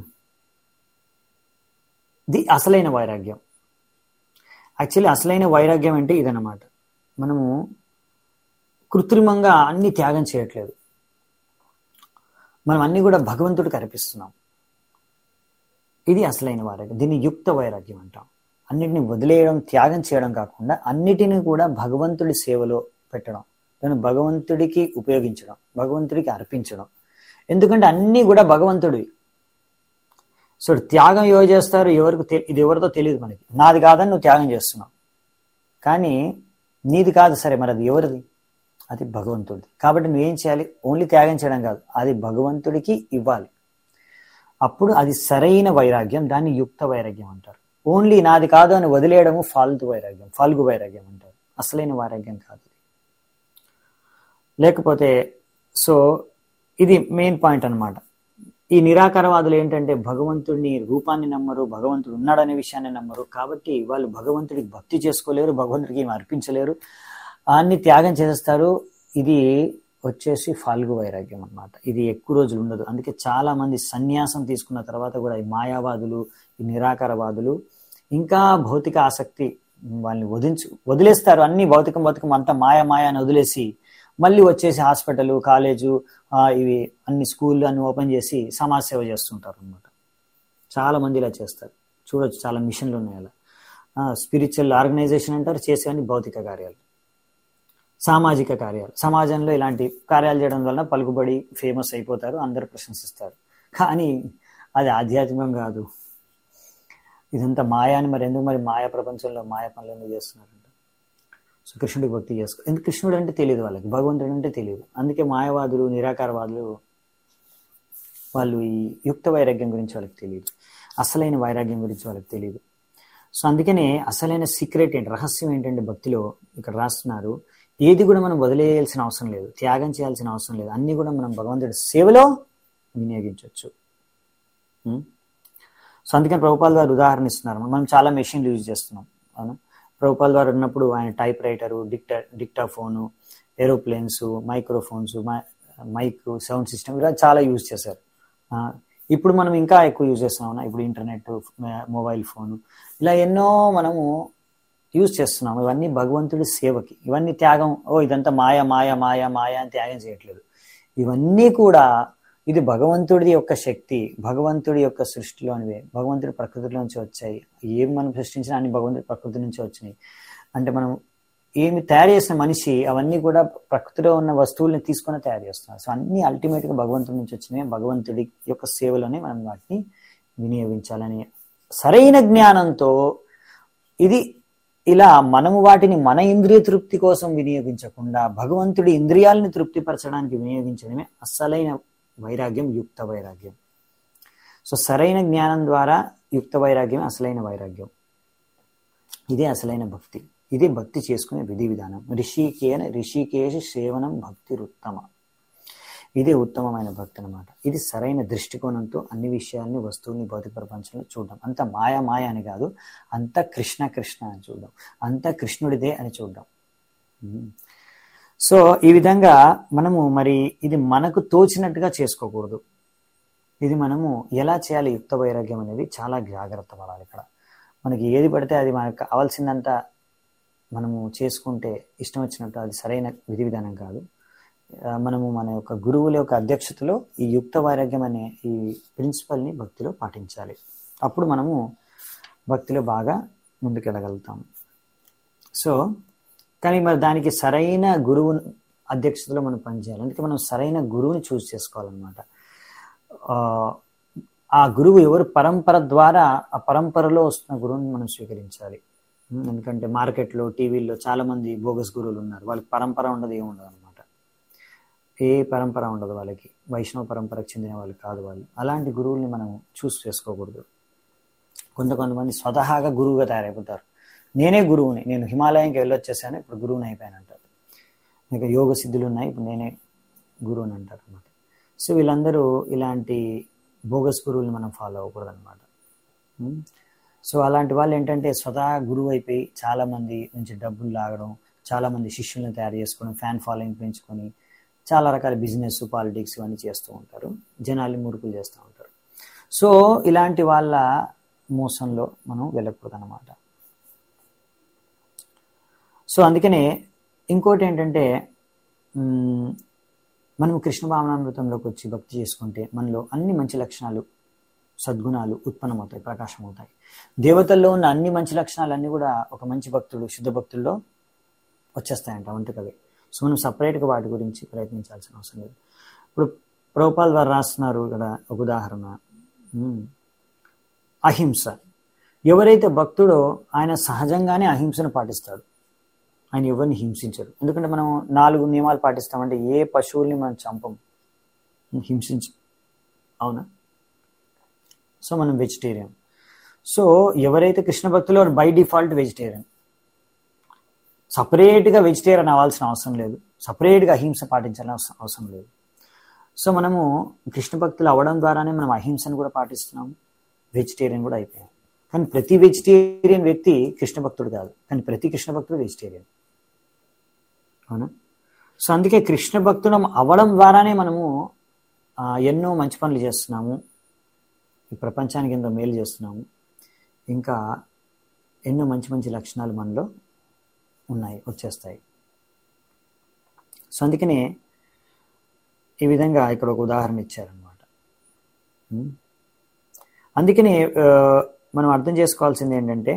ఇది అసలైన వైరాగ్యం యాక్చువల్లీ అసలైన వైరాగ్యం అంటే ఇదన్నమాట మనము కృత్రిమంగా అన్ని త్యాగం చేయట్లేదు మనం అన్ని కూడా భగవంతుడికి అర్పిస్తున్నాం ఇది అసలైన వైరాగ్యం దీన్ని యుక్త వైరాగ్యం అంటాం అన్నిటిని వదిలేయడం త్యాగం చేయడం కాకుండా అన్నిటిని కూడా భగవంతుడి సేవలో పెట్టడం దాన్ని భగవంతుడికి ఉపయోగించడం భగవంతుడికి అర్పించడం ఎందుకంటే అన్నీ కూడా భగవంతుడివి సో త్యాగం ఎవరు చేస్తారు ఎవరికి తె- ఇది ఎవరితో తెలియదు మనకి నాది కాదని నువ్వు త్యాగం చేస్తున్నావు కానీ నీది కాదు సరే మరి అది ఎవరిది అది భగవంతుడిది కాబట్టి నువ్వేం చేయాలి ఓన్లీ త్యాగం చేయడం కాదు అది భగవంతుడికి ఇవ్వాలి అప్పుడు అది సరైన వైరాగ్యం దాన్ని యుక్త వైరాగ్యం అంటారు ఓన్లీ నాది కాదు అని వదిలేయడము ఫాల్తు వైరాగ్యం ఫాల్గు వైరాగ్యం అంటారు అసలైన వైరాగ్యం కాదు ఇది. లేకపోతే సో ఇది మెయిన్ పాయింట్ అన్నమాట ఈ నిరాకారవాదులు ఏంటంటే భగవంతుడిని రూపాన్ని నమ్మరు భగవంతుడు ఉన్నాడనే విషయాన్ని నమ్మరు కాబట్టి వాళ్ళు భగవంతుడికి భక్తి చేసుకోలేరు భగవంతుడికి ఏమి అర్పించలేరు అన్ని త్యాగం చేసేస్తారు ఇది వచ్చేసి ఫాల్గు వైరాగ్యం అన్నమాట ఇది ఎక్కువ రోజులు ఉండదు అందుకే చాలా మంది సన్యాసం తీసుకున్న తర్వాత కూడా ఈ మాయావాదులు ఈ నిరాకారవాదులు ఇంకా భౌతిక ఆసక్తి వాళ్ళని వదించు వదిలేస్తారు అన్ని భౌతికం భౌతికం అంతా మాయ మాయ అని వదిలేసి మళ్ళీ వచ్చేసి హాస్పిటల్ కాలేజు ఆ, ఇవి అన్ని స్కూళ్ళు అన్ని ఓపెన్ చేసి సమాజ సేవ చేస్తుంటారు అనమాట చాలా మంది ఇలా చేస్తారు చూడొచ్చు చాలా మిషన్లు ఉన్నాయి అలా స్పిరిచువల్ ఆర్గనైజేషన్ అంటారు చేసేవన్నీ భౌతిక కార్యాలు సామాజిక కార్యాలు సమాజంలో ఇలాంటి కార్యాలు చేయడం వలన పలుకుబడి ఫేమస్ అయిపోతారు అందరూ ప్రశంసిస్తారు కానీ అది ఆధ్యాత్మికం కాదు ఇదంతా మాయా అని మరి ఎందుకు మరి మాయా ప్రపంచంలో మాయా పనులు ఎందుకు చేస్తున్నారంట సో కృష్ణుడికి భక్తి చేసుకో ఎందుకు కృష్ణుడు అంటే తెలియదు వాళ్ళకి భగవంతుడు అంటే తెలియదు అందుకే మాయవాదులు నిరాకారవాదులు వాళ్ళు ఈ యుక్త వైరాగ్యం గురించి వాళ్ళకి తెలియదు అసలైన వైరాగ్యం గురించి వాళ్ళకి తెలియదు సో అందుకనే అసలైన సీక్రెట్ ఏంటి రహస్యం ఏంటంటే భక్తిలో ఇక్కడ రాస్తున్నారు ఏది కూడా మనం వదిలేయాల్సిన అవసరం లేదు త్యాగం చేయాల్సిన అవసరం లేదు అన్నీ కూడా మనం భగవంతుడి సేవలో వినియోగించవచ్చు ఉం? సో అందుకని ప్రభుపాల్ గారు ఉదాహరణ ఇస్తున్నారు మనం చాలా మెషిన్లు యూజ్ చేస్తున్నాం అవునా ప్రభుపాల్ గారు ఉన్నప్పుడు ఆయన typewriter dicta dictaphone aeroplanes microphones mike sound system ఇలా చాలా యూజ్ చేశారు ఆ, ఇప్పుడు మనం ఇంకా ఎక్కువ యూజ్ చేస్తున్నాం అవునా? ఇప్పుడు ఇంటర్నెట్ మొబైల్ ఫోన్ ఇలా ఎన్నో మనము యూజ్ చేస్తున్నాం ఇవన్నీ భగవంతుడి సేవకి ఇవన్నీ త్యాగం ఓ ఇదంతా మాయ మాయ మాయ మాయ అని త్యాగం చేయట్లేదు ఇవన్నీ కూడా ఇది భగవంతుడి యొక్క శక్తి భగవంతుడి యొక్క సృష్టిలోనివే భగవంతుడి ప్రకృతిలో నుంచి వచ్చాయి ఏం మనం సృష్టించినా అన్ని భగవంతుడి ప్రకృతి నుంచి వచ్చినాయి అంటే మనం ఏమి తయారు చేసిన మనిషి అవన్నీ కూడా ప్రకృతిలో ఉన్న వస్తువుల్ని తీసుకొని తయారు చేస్తున్నారు సో అన్ని అల్టిమేట్ గా భగవంతుడి నుంచి వచ్చినాయి భగవంతుడి యొక్క సేవలోనే మనం వాటిని వినియోగించాలని సరైన జ్ఞానంతో ఇది ఇలా మనము వాటిని మన ఇంద్రియ తృప్తి కోసం వినియోగించకుండా భగవంతుడి ఇంద్రియాలను తృప్తిపరచడానికి వినియోగించడమే అసలైన వైరాగ్యం యుక్త వైరాగ్యం సో సరైన జ్ఞానం ద్వారా యుక్త వైరాగ్యం అసలైన వైరాగ్యం ఇదే అసలైన భక్తి ఇదే భక్తి చేసుకునే విధి విధానం రిషికేన రిషికేశ సేవనం భక్తి ఉత్తమ ఇదే ఉత్తమమైన భక్తి అనమాట ఇది సరైన దృష్టికోణంతో అన్ని విషయాల్ని వస్తువుల్ని భౌతిక ప్రపంచంలో చూడడం అంత మాయ మాయ అని కాదు అంత కృష్ణ కృష్ణ అని చూడడం అంత కృష్ణుడిదే అని చూడడం ఉమ్. సో ఈ విధంగా మనము మరి ఇది మనకు తోచినట్టుగా చేసుకోకూడదు ఇది మనము ఎలా చేయాలి యుక్త వైరాగ్యం అనేది చాలా జాగ్రత్త పడాలి ఇక్కడ మనకి ఏది పడితే అది మనకు కావాల్సిందంతా మనము చేసుకుంటే ఇష్టం వచ్చినట్టు అది సరైన విధి విధానం కాదు ఆ, మనము మన యొక్క గురువుల యొక్క అధ్యక్షతలో ఈ యుక్త వైరాగ్యం అనే ఈ ప్రిన్సిపల్ని భక్తిలో పాటించాలి అప్పుడు మనము భక్తిలో బాగా ముందుకెళ్ళగలుగుతాము సో కానీ మరి దానికి సరైన గురువు అధ్యక్షతలో మనం పనిచేయాలి అందుకే మనం సరైన గురువుని చూస్ చేసుకోవాలన్నమాట ఆ, ఆ గురువు ఎవరు పరంపర ద్వారా ఆ పరంపరలో వస్తున్న గురువుని మనం స్వీకరించాలి ఉం, ఎందుకంటే మార్కెట్లో టీవీల్లో చాలా మంది బోగస్ గురువులు ఉన్నారు వాళ్ళకి పరంపర ఉండదు ఏమి ఉండదు అనమాట ఏ పరంపర ఉండదు వాళ్ళకి వైష్ణవ పరంపరకు చెందిన వాళ్ళు కాదు వాళ్ళు అలాంటి గురువుల్ని మనం చూస్ చేసుకోకూడదు కొంత కొంతమంది స్వతహాగా గురువుగా తయారైపోతారు నేనే గురువుని నేను హిమాలయంకి వెళ్ళొచ్చేసాను ఇప్పుడు గురువుని అయిపోయాను అంటారు ఇంకా యోగ సిద్ధులు ఉన్నాయి ఇప్పుడు నేనే గురువుని అంటారు అనమాట సో వీళ్ళందరూ ఇలాంటి బోగస్ గురువుల్ని మనం ఫాలో అవ్వకూడదు అనమాట సో అలాంటి వాళ్ళు ఏంటంటే స్వతహా గురువు అయిపోయి చాలా మంది నుంచి డబ్బులు లాగడం చాలా మంది శిష్యులను తయారు చేసుకోవడం ఫ్యాన్ ఫాలోయింగ్ పెంచుకొని చాలా రకాల బిజినెస్ పాలిటిక్స్ ఇవన్నీ చేస్తూ ఉంటారు జనాల్ని మురుకులు చేస్తూ ఉంటారు సో ఇలాంటి వాళ్ళ మోసంలో మనం వెళ్ళకూడదు అనమాట సో అందుకనే ఇంకోటి ఏంటంటే మ్, మనం కృష్ణ భావనామృతంలోకి వచ్చి భక్తి చేసుకుంటే మనలో అన్ని మంచి లక్షణాలు సద్గుణాలు ఉత్పన్నమవుతాయి ప్రకాశమవుతాయి దేవతల్లో ఉన్న అన్ని మంచి లక్షణాలన్నీ కూడా ఒక మంచి భక్తుడు శుద్ధ భక్తుల్లో వచ్చేస్తాయంట వంటకవి సో మనం సపరేట్గా వాటి గురించి ప్రయత్నించాల్సిన అవసరం లేదు ఇప్పుడు ప్రభుపాల్ వారు రాస్తున్నారు ఇక్కడ ఒక ఉదాహరణ ఉమ్, అహింస ఎవరైతే భక్తుడో ఆయన సహజంగానే అహింసను పాటిస్తాడు ఆయన ఎవరిని హింసించడు ఎందుకంటే మనం నాలుగు నియమాలు పాటిస్తామంటే ఏ పశువుల్ని మనం చంపం హింసించ అవునా సో మనం వెజిటేరియన్ సో ఎవరైతే కృష్ణ భక్తులు బై డిఫాల్ట్ వెజిటేరియన్ సపరేట్గా వెజిటేరియన్ అవ్వాల్సిన అవసరం లేదు సపరేట్గా అహింస పాటించాల్సిన అవసరం అవసరం లేదు సో మనము కృష్ణ భక్తులు అవ్వడం ద్వారానే మనం అహింసను కూడా పాటిస్తున్నాం వెజిటేరియన్ కూడా అయిపోయాం కానీ ప్రతి వెజిటేరియన్ వ్యక్తి కృష్ణ భక్తుడు కాదు కానీ ప్రతి కృష్ణ భక్తుడు వెజిటేరియన్ అవునా సో అందుకే కృష్ణ భక్తులం అవ్వడం ద్వారానే మనము ఆ, ఎన్నో మంచి పనులు చేస్తున్నాము ఈ ప్రపంచానికి ఎంతో మేలు చేస్తున్నాము ఇంకా ఎన్నో మంచి మంచి లక్షణాలు మనలో ఉన్నాయి వచ్చేస్తాయి సో అందుకనే ఈ విధంగా ఇక్కడ ఒక ఉదాహరణ ఇచ్చారనమాట ఉమ్. అందుకని ఆ, మనం అర్థం చేసుకోవాల్సింది ఏంటంటే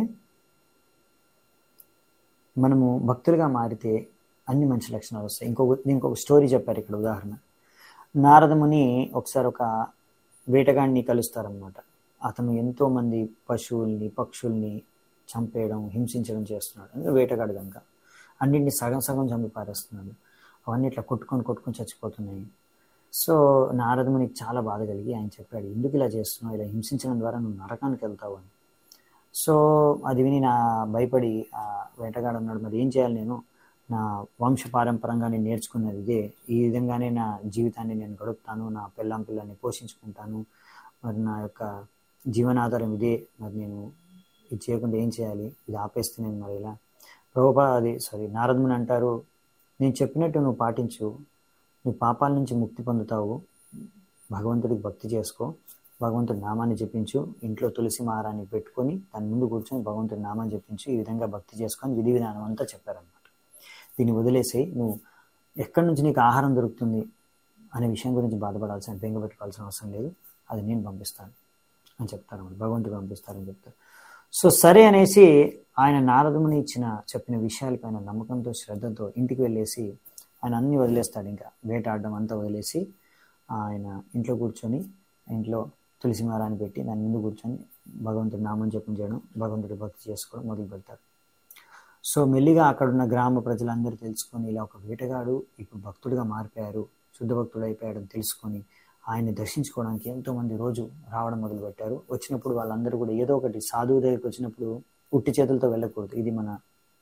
మనము భక్తులుగా మారితే అన్ని మంచి లక్షణాలు వస్తాయి ఇంకొక ఇంకొక స్టోరీ చెప్పారు ఇక్కడ ఉదాహరణ నారదముని ఒకసారి ఒక వేటగాడిని కలుస్తారనమాట అతను ఎంతో మంది పశువుల్ని పక్షుల్ని చంపేయడం హింసించడం చేస్తున్నాడు అంటే వేటగాడు కనుక అన్నింటిని సగం సగం చంపి పారేస్తున్నాడు అవన్నీ ఇట్లా కొట్టుకొని కొట్టుకొని చచ్చిపోతున్నాయి సో నారదమునికి చాలా బాధ కలిగి ఆయన చెప్పాడు ఎందుకు ఇలా చేస్తున్నావు ఇలా హింసించడం ద్వారా నువ్వు నరకానికి వెళ్తావు అని సో అది విని నా భయపడి ఆ వేటగాడు అన్నాడు మరి ఏం చేయాలి నేను నా వంశ పారంపరంగా నేను నేర్చుకున్నది ఇదే ఈ విధంగానే నా జీవితాన్ని నేను గడుపుతాను నా పిల్లం పిల్లల్ని పోషించుకుంటాను మరి నా యొక్క జీవనాధారం ఇదే మరి నేను ఇది చేయకుండా ఏం చేయాలి ఇది ఆపేస్తే నేను మరి ఇలా ప్రభుపా అది సారీ నారదముని అంటారు నేను చెప్పినట్టు నువ్వు పాటించు నువ్వు పాపాల నుంచి ముక్తి పొందుతావు భగవంతుడికి భక్తి చేసుకో భగవంతుడి నామాన్ని జపించు ఇంట్లో తులసి మారాన్ని పెట్టుకొని దాని ముందు కూర్చొని భగవంతుడి నామాన్ని జపించు ఈ విధంగా భక్తి చేసుకొని విధి విధానం అంతా చెప్పారనమాట దీన్ని వదిలేసి నువ్వు ఎక్కడి నుంచి నీకు ఆహారం దొరుకుతుంది అనే విషయం గురించి బాధపడాల్సిన బెంగ పెట్టుకోవాల్సిన అవసరం లేదు అది నేను పంపిస్తాను అని చెప్తారన్నమాట భగవంతుడు పంపిస్తారని చెప్తారు సో సరే అనేసి ఆయన నారదముని ఇచ్చిన చెప్పిన విషయాలపైన నమ్మకంతో శ్రద్ధతో ఇంటికి వెళ్ళేసి ఆయన అన్ని వదిలేస్తాడు ఇంకా వేటాడడం అంతా వదిలేసి ఆయన ఇంట్లో కూర్చొని ఇంట్లో తులసి మారాన్ని పెట్టి దాని ముందు కూర్చొని భగవంతుడి నామం జపం చేయడం భగవంతుడి భక్తి చేసుకోవడం మొదలు పెడతారు సో మెల్లిగా అక్కడున్న గ్రామ ప్రజలందరూ తెలుసుకొని ఇలా ఒక వేటగాడు ఇప్పుడు భక్తుడిగా మారిపోయారు శుద్ధ భక్తుడు అయిపోయాడని తెలుసుకొని ఆయన్ని దర్శించుకోవడానికి ఎంతోమంది రోజు రావడం మొదలుపెట్టారు వచ్చినప్పుడు వాళ్ళందరూ కూడా ఏదో ఒకటి సాధువు దగ్గరికి వచ్చినప్పుడు ఉట్టి చేతులతో వెళ్ళకూడదు ఇది మన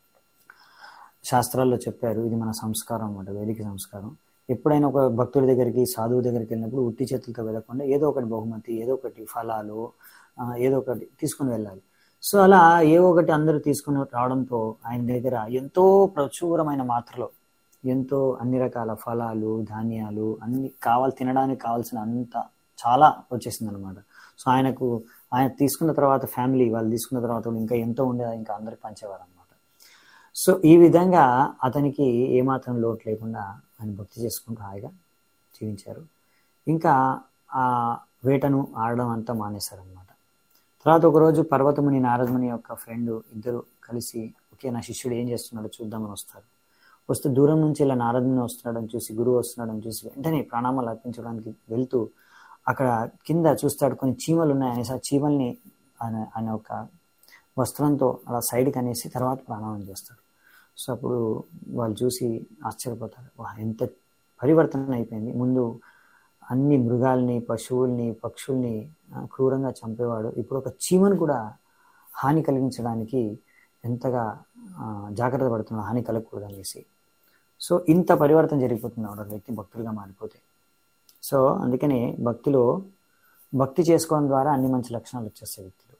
శాస్త్రాల్లో చెప్పారు ఇది మన సంస్కారం అన్నమాట వేదిక సంస్కారం ఎప్పుడైనా ఒక భక్తుడి దగ్గరికి సాధువు దగ్గరికి వెళ్ళినప్పుడు ఉట్టి చేతులతో వెళ్ళకుండా ఏదో ఒకటి బహుమతి ఏదో ఒకటి ఫలాలు ఏదో ఒకటి తీసుకుని వెళ్ళాలి సో అలా ఏ ఒకటి అందరూ తీసుకుని రావడంతో ఆయన దగ్గర ఎంతో ప్రచురమైన మాత్రలో ఎంతో అన్ని రకాల ఫలాలు ధాన్యాలు అన్ని కావాలి తినడానికి కావాల్సిన అంత చాలా వచ్చేసింది అనమాట సో ఆయనకు ఆయన తీసుకున్న తర్వాత ఫ్యామిలీ వాళ్ళు తీసుకున్న తర్వాత ఇంకా ఎంతో ఉండేది ఇంకా అందరికి పంచేవారు అనమాట సో ఈ విధంగా అతనికి ఏమాత్రం లోటు లేకుండా ఆయన భక్తి చేసుకుంటూ హాయిగా జీవించారు ఇంకా ఆ వేటను ఆడడం అంతా మానేశారనమాట తర్వాత ఒకరోజు పర్వతముని నారదముని యొక్క ఫ్రెండ్ ఇద్దరు కలిసి ఓకే నా శిష్యుడు ఏం చేస్తున్నాడో చూద్దామని వస్తారు వస్తే దూరం నుంచి ఇలా నారదుని వస్తున్నాడని చూసి గురువు వస్తున్నాడని చూసి వెంటనే ప్రాణామాలు అర్పించడానికి వెళ్తూ అక్కడ కింద చూస్తాడు కొన్ని చీమలు ఉన్నాయి అనేసి ఆ చీమల్ని ఆయన ఆయన ఒక వస్త్రంతో అలా సైడ్కి అనేసి తర్వాత ప్రాణామం చేస్తాడు సో అప్పుడు వాళ్ళు చూసి ఆశ్చర్యపోతారు వా ఎంత పరివర్తన అయిపోయింది ముందు అన్ని మృగాల్ని పశువుల్ని పక్షుల్ని క్రూరంగా చంపేవాడు ఇప్పుడు ఒక చీమను కూడా హాని కలిగించడానికి ఎంతగా జాగ్రత్త పడుతున్నాడు హాని కలగకూడదు అనేసి సో ఇంత పరివర్తన జరిగిపోతుంది ఒక వ్యక్తి భక్తులుగా మారిపోతే సో అందుకనే భక్తిలో భక్తి చేసుకోవడం ద్వారా అన్ని మంచి లక్షణాలు వచ్చేస్తాయి వ్యక్తులు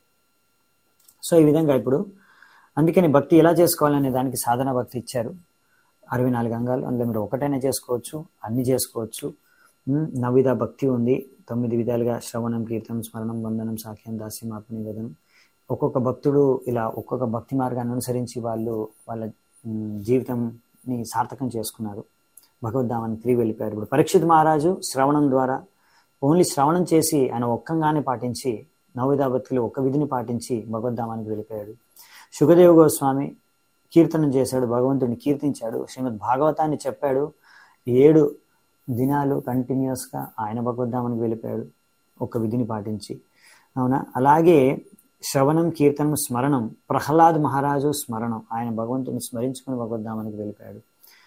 సో ఈ విధంగా ఇప్పుడు అందుకని భక్తి ఎలా చేసుకోవాలనే దానికి సాధన భక్తి ఇచ్చారు అరవై నాలుగు అంగాలు అందులో మీరు ఒకటైనా చేసుకోవచ్చు అన్ని చేసుకోవచ్చు నవిధ భక్తి ఉంది తొమ్మిది విధాలుగా శ్రవణం కీర్తనం స్మరణం వందనం సాఖ్యం దాస్యం ఆత్మనివేదనం ఒక్కొక్క భక్తుడు ఇలా ఒక్కొక్క భక్తి మార్గాన్ని అనుసరించి వాళ్ళు వాళ్ళ జీవితంని సార్థకం చేసుకున్నారు భగవద్ధామాన్ని తిరిగి వెళ్ళిపోయారు ఇప్పుడు పరీక్షిత్ మహారాజు శ్రవణం ద్వారా ఓన్లీ శ్రవణం చేసి ఆయన ఒక్కంగానే పాటించి నవవిధ భక్తులు ఒక్క విధిని పాటించి భగవద్ధామానికి వెళ్ళిపోయాడు సుఖదేవ్ గోస్వామి కీర్తనం చేశాడు భగవంతుడిని కీర్తించాడు శ్రీమద్ భాగవతాన్ని చెప్పాడు ఏడు దినాలు కంటిన్యూస్గా ఆయన భగవద్ధామానికి వెళ్ళిపోయాడు ఒక విధిని పాటించి అవునా అలాగే శ్రవణం కీర్తనం స్మరణం ప్రహ్లాద్ మహారాజు స్మరణం ఆయన భగవంతుని స్మరించుకుని భగవద్ధామానికి వెళ్ళిపోయాడు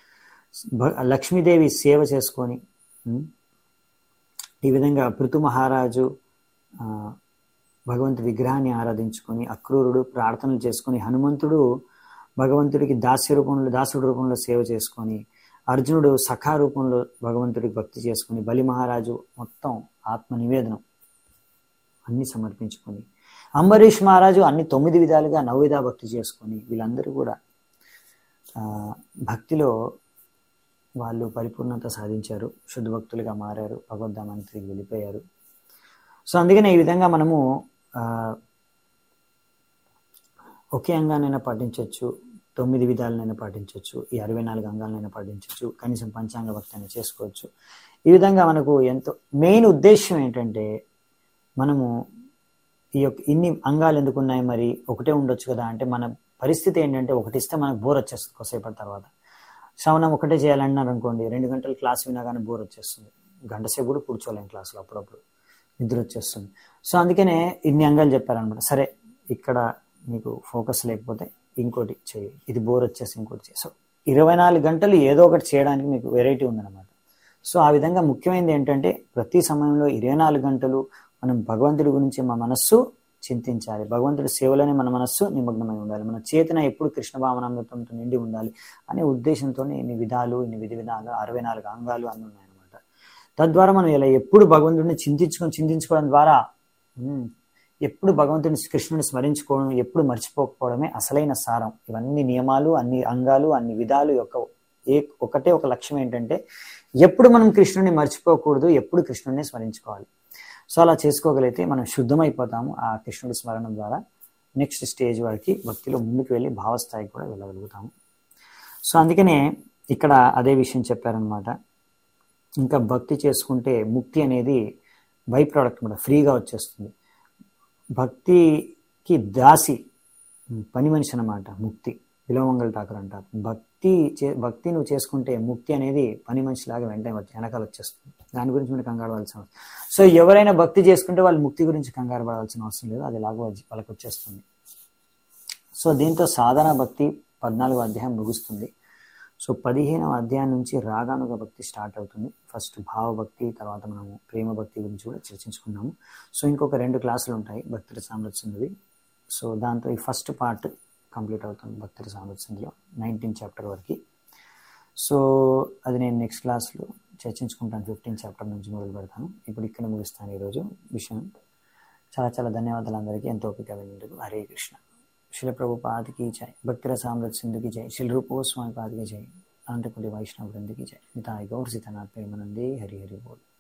లక్ష్మీదేవి సేవ చేసుకొని ఈ విధంగా పృథు మహారాజు భగవంతు విగ్రహాన్ని ఆరాధించుకొని అక్రూరుడు ప్రార్థనలు చేసుకొని హనుమంతుడు భగవంతుడికి దాస్య రూపంలో దాసుడు రూపంలో సేవ చేసుకొని అర్జునుడు సఖా రూపంలో భగవంతుడికి భక్తి చేసుకుని బలి మహారాజు మొత్తం ఆత్మ నివేదనం అన్ని సమర్పించుకొని అంబరీష్ మహారాజు అన్ని తొమ్మిది విధాలుగా నవవిధా భక్తి చేసుకొని వీళ్ళందరూ కూడా భక్తిలో వాళ్ళు పరిపూర్ణత సాధించారు శుద్ధ భక్తులుగా మారారు భగవద్ధామానికి తిరిగి వెళ్ళిపోయారు సో అందుకనే ఈ విధంగా మనము ఒకే అంగానైనా పాటించవచ్చు తొమ్మిది విధాలనైనా పాటించవచ్చు ఈ అరవై నాలుగు అంగాలనైనా పాటించవచ్చు కనీసం పంచాంగ భక్తి అయినా చేసుకోవచ్చు ఈ విధంగా మనకు ఎంతో మెయిన్ ఉద్దేశం ఏంటంటే మనము ఈ యొక్క ఇన్ని అంగాలు ఎందుకు ఉన్నాయి మరి ఒకటే ఉండొచ్చు కదా అంటే మన పరిస్థితి ఏంటంటే ఒకటి ఇస్తే మనకు బోర్ వచ్చేస్తుంది కొద్దిసేపటి తర్వాత శ్రవణం ఒకటే చేయాలన్నారు అనుకోండి రెండు గంటలు క్లాస్ వినా కానీ బోర్ వచ్చేస్తుంది గంట సేపు కూడా కూర్చోలేం క్లాసులో అప్పుడప్పుడు నిద్ర వచ్చేస్తుంది సో అందుకనే ఇన్ని అంగాలు చెప్పారనమాట సరే ఇక్కడ మీకు ఫోకస్ లేకపోతే ఇంకోటి చేయి ఇది బోర్ వచ్చేసి ఇంకోటి చేయి సో ఇరవై నాలుగు గంటలు ఏదో ఒకటి చేయడానికి మీకు వెరైటీ ఉందన్నమాట సో ఆ విధంగా ముఖ్యమైనది ఏంటంటే ప్రతి సమయంలో ఇరవై నాలుగు గంటలు మనం భగవంతుడి గురించి మా మనస్సు చింతించాలి భగవంతుడి సేవలోనే మన మనస్సు నిమగ్నమై ఉండాలి మన చేతన ఎప్పుడు కృష్ణ భావనామృతంతో నిండి ఉండాలి అనే ఉద్దేశంతో ఇన్ని విధాలు ఇన్ని విధి విధాలు అరవై నాలుగు అంగాలు అన్ని ఉన్నాయన్నమాట తద్వారా మనం ఇలా ఎప్పుడు భగవంతుడిని చింతించుకొని చింతించుకోవడం ద్వారా ఉమ్, ఎప్పుడు భగవంతుని కృష్ణుని స్మరించుకోవడం ఎప్పుడు మర్చిపోకపోవడమే అసలైన సారం ఇవన్నీ నియమాలు అన్ని అంగాలు అన్ని విధాలు యొక్క ఏ ఒకటే ఒక లక్ష్యం ఏంటంటే ఎప్పుడు మనం కృష్ణుని మర్చిపోకూడదు ఎప్పుడు కృష్ణుడిని స్మరించుకోవాలి సో అలా చేసుకోగలిగితే మనం శుద్ధమైపోతాము ఆ కృష్ణుడి స్మరణ ద్వారా నెక్స్ట్ స్టేజ్ వరకు భక్తిలో ముందుకు వెళ్ళి భావస్థాయికి కూడా వెళ్ళగలుగుతాము సో అందుకనే ఇక్కడ అదే విషయం చెప్పారనమాట ఇంకా భక్తి చేసుకుంటే ముక్తి అనేది బై ప్రోడక్ట్ కూడా ఫ్రీగా వచ్చేస్తుంది భక్తికి దాసి పని మనిషి అన్నమాట ముక్తి విలోమంగల్ ఠాకూర్ అంటారు భక్తి చే భక్తి నువ్వు చేసుకుంటే ముక్తి అనేది పని మనిషిలాగా వెంటనే వచ్చి వెనకాల వచ్చేస్తుంది దాని గురించి మీరు కంగారు పడాల్సిన అవసరం సో ఎవరైనా భక్తి చేసుకుంటే వాళ్ళు ముక్తి గురించి కంగారు పడాల్సిన అవసరం లేదు అది ఎలాగో వచ్చి- వాళ్ళకి వచ్చేస్తుంది సో దీంతో సాధన భక్తి పద్నాలుగో అధ్యాయం ముగుస్తుంది సో పదిహేనవ అధ్యాయం నుంచి రాగానుగ భక్తి స్టార్ట్ అవుతుంది ఫస్ట్ భావభక్తి తర్వాత మనము ప్రేమ భక్తి గురించి కూడా చర్చించుకున్నాము సో ఇంకొక రెండు క్లాసులు ఉంటాయి భక్తుల సామర్థ్యంవి సో దాంతో ఈ ఫస్ట్ పార్ట్ కంప్లీట్ అవుతుంది భక్తుల సామర్థ్యంలో నైన్టీన్ చాప్టర్ వరకు సో అది నేను నెక్స్ట్ క్లాస్లో చర్చించుకుంటాను ఫిఫ్టీన్ చాప్టర్ నుంచి మొదలు పెడతాను ఇప్పుడు ఇక్కడ ముగిస్తాను ఈరోజు విషయం చాలా చాలా ధన్యవాదాలు అందరికీ ఎంతో ఓపిక విన్నందుకు హరే కృష్ణ శిల ప్రభు పాదికి జై భక్తుల సామ్రాజ్యందుకి జై శిల రూప గోస్వామి పాదికి జై అనంతపురి వైష్ణవ బృందికి జై మితాయి గౌర్ సీతనాథ్ ప్రేమనందే హరి హరి బోల్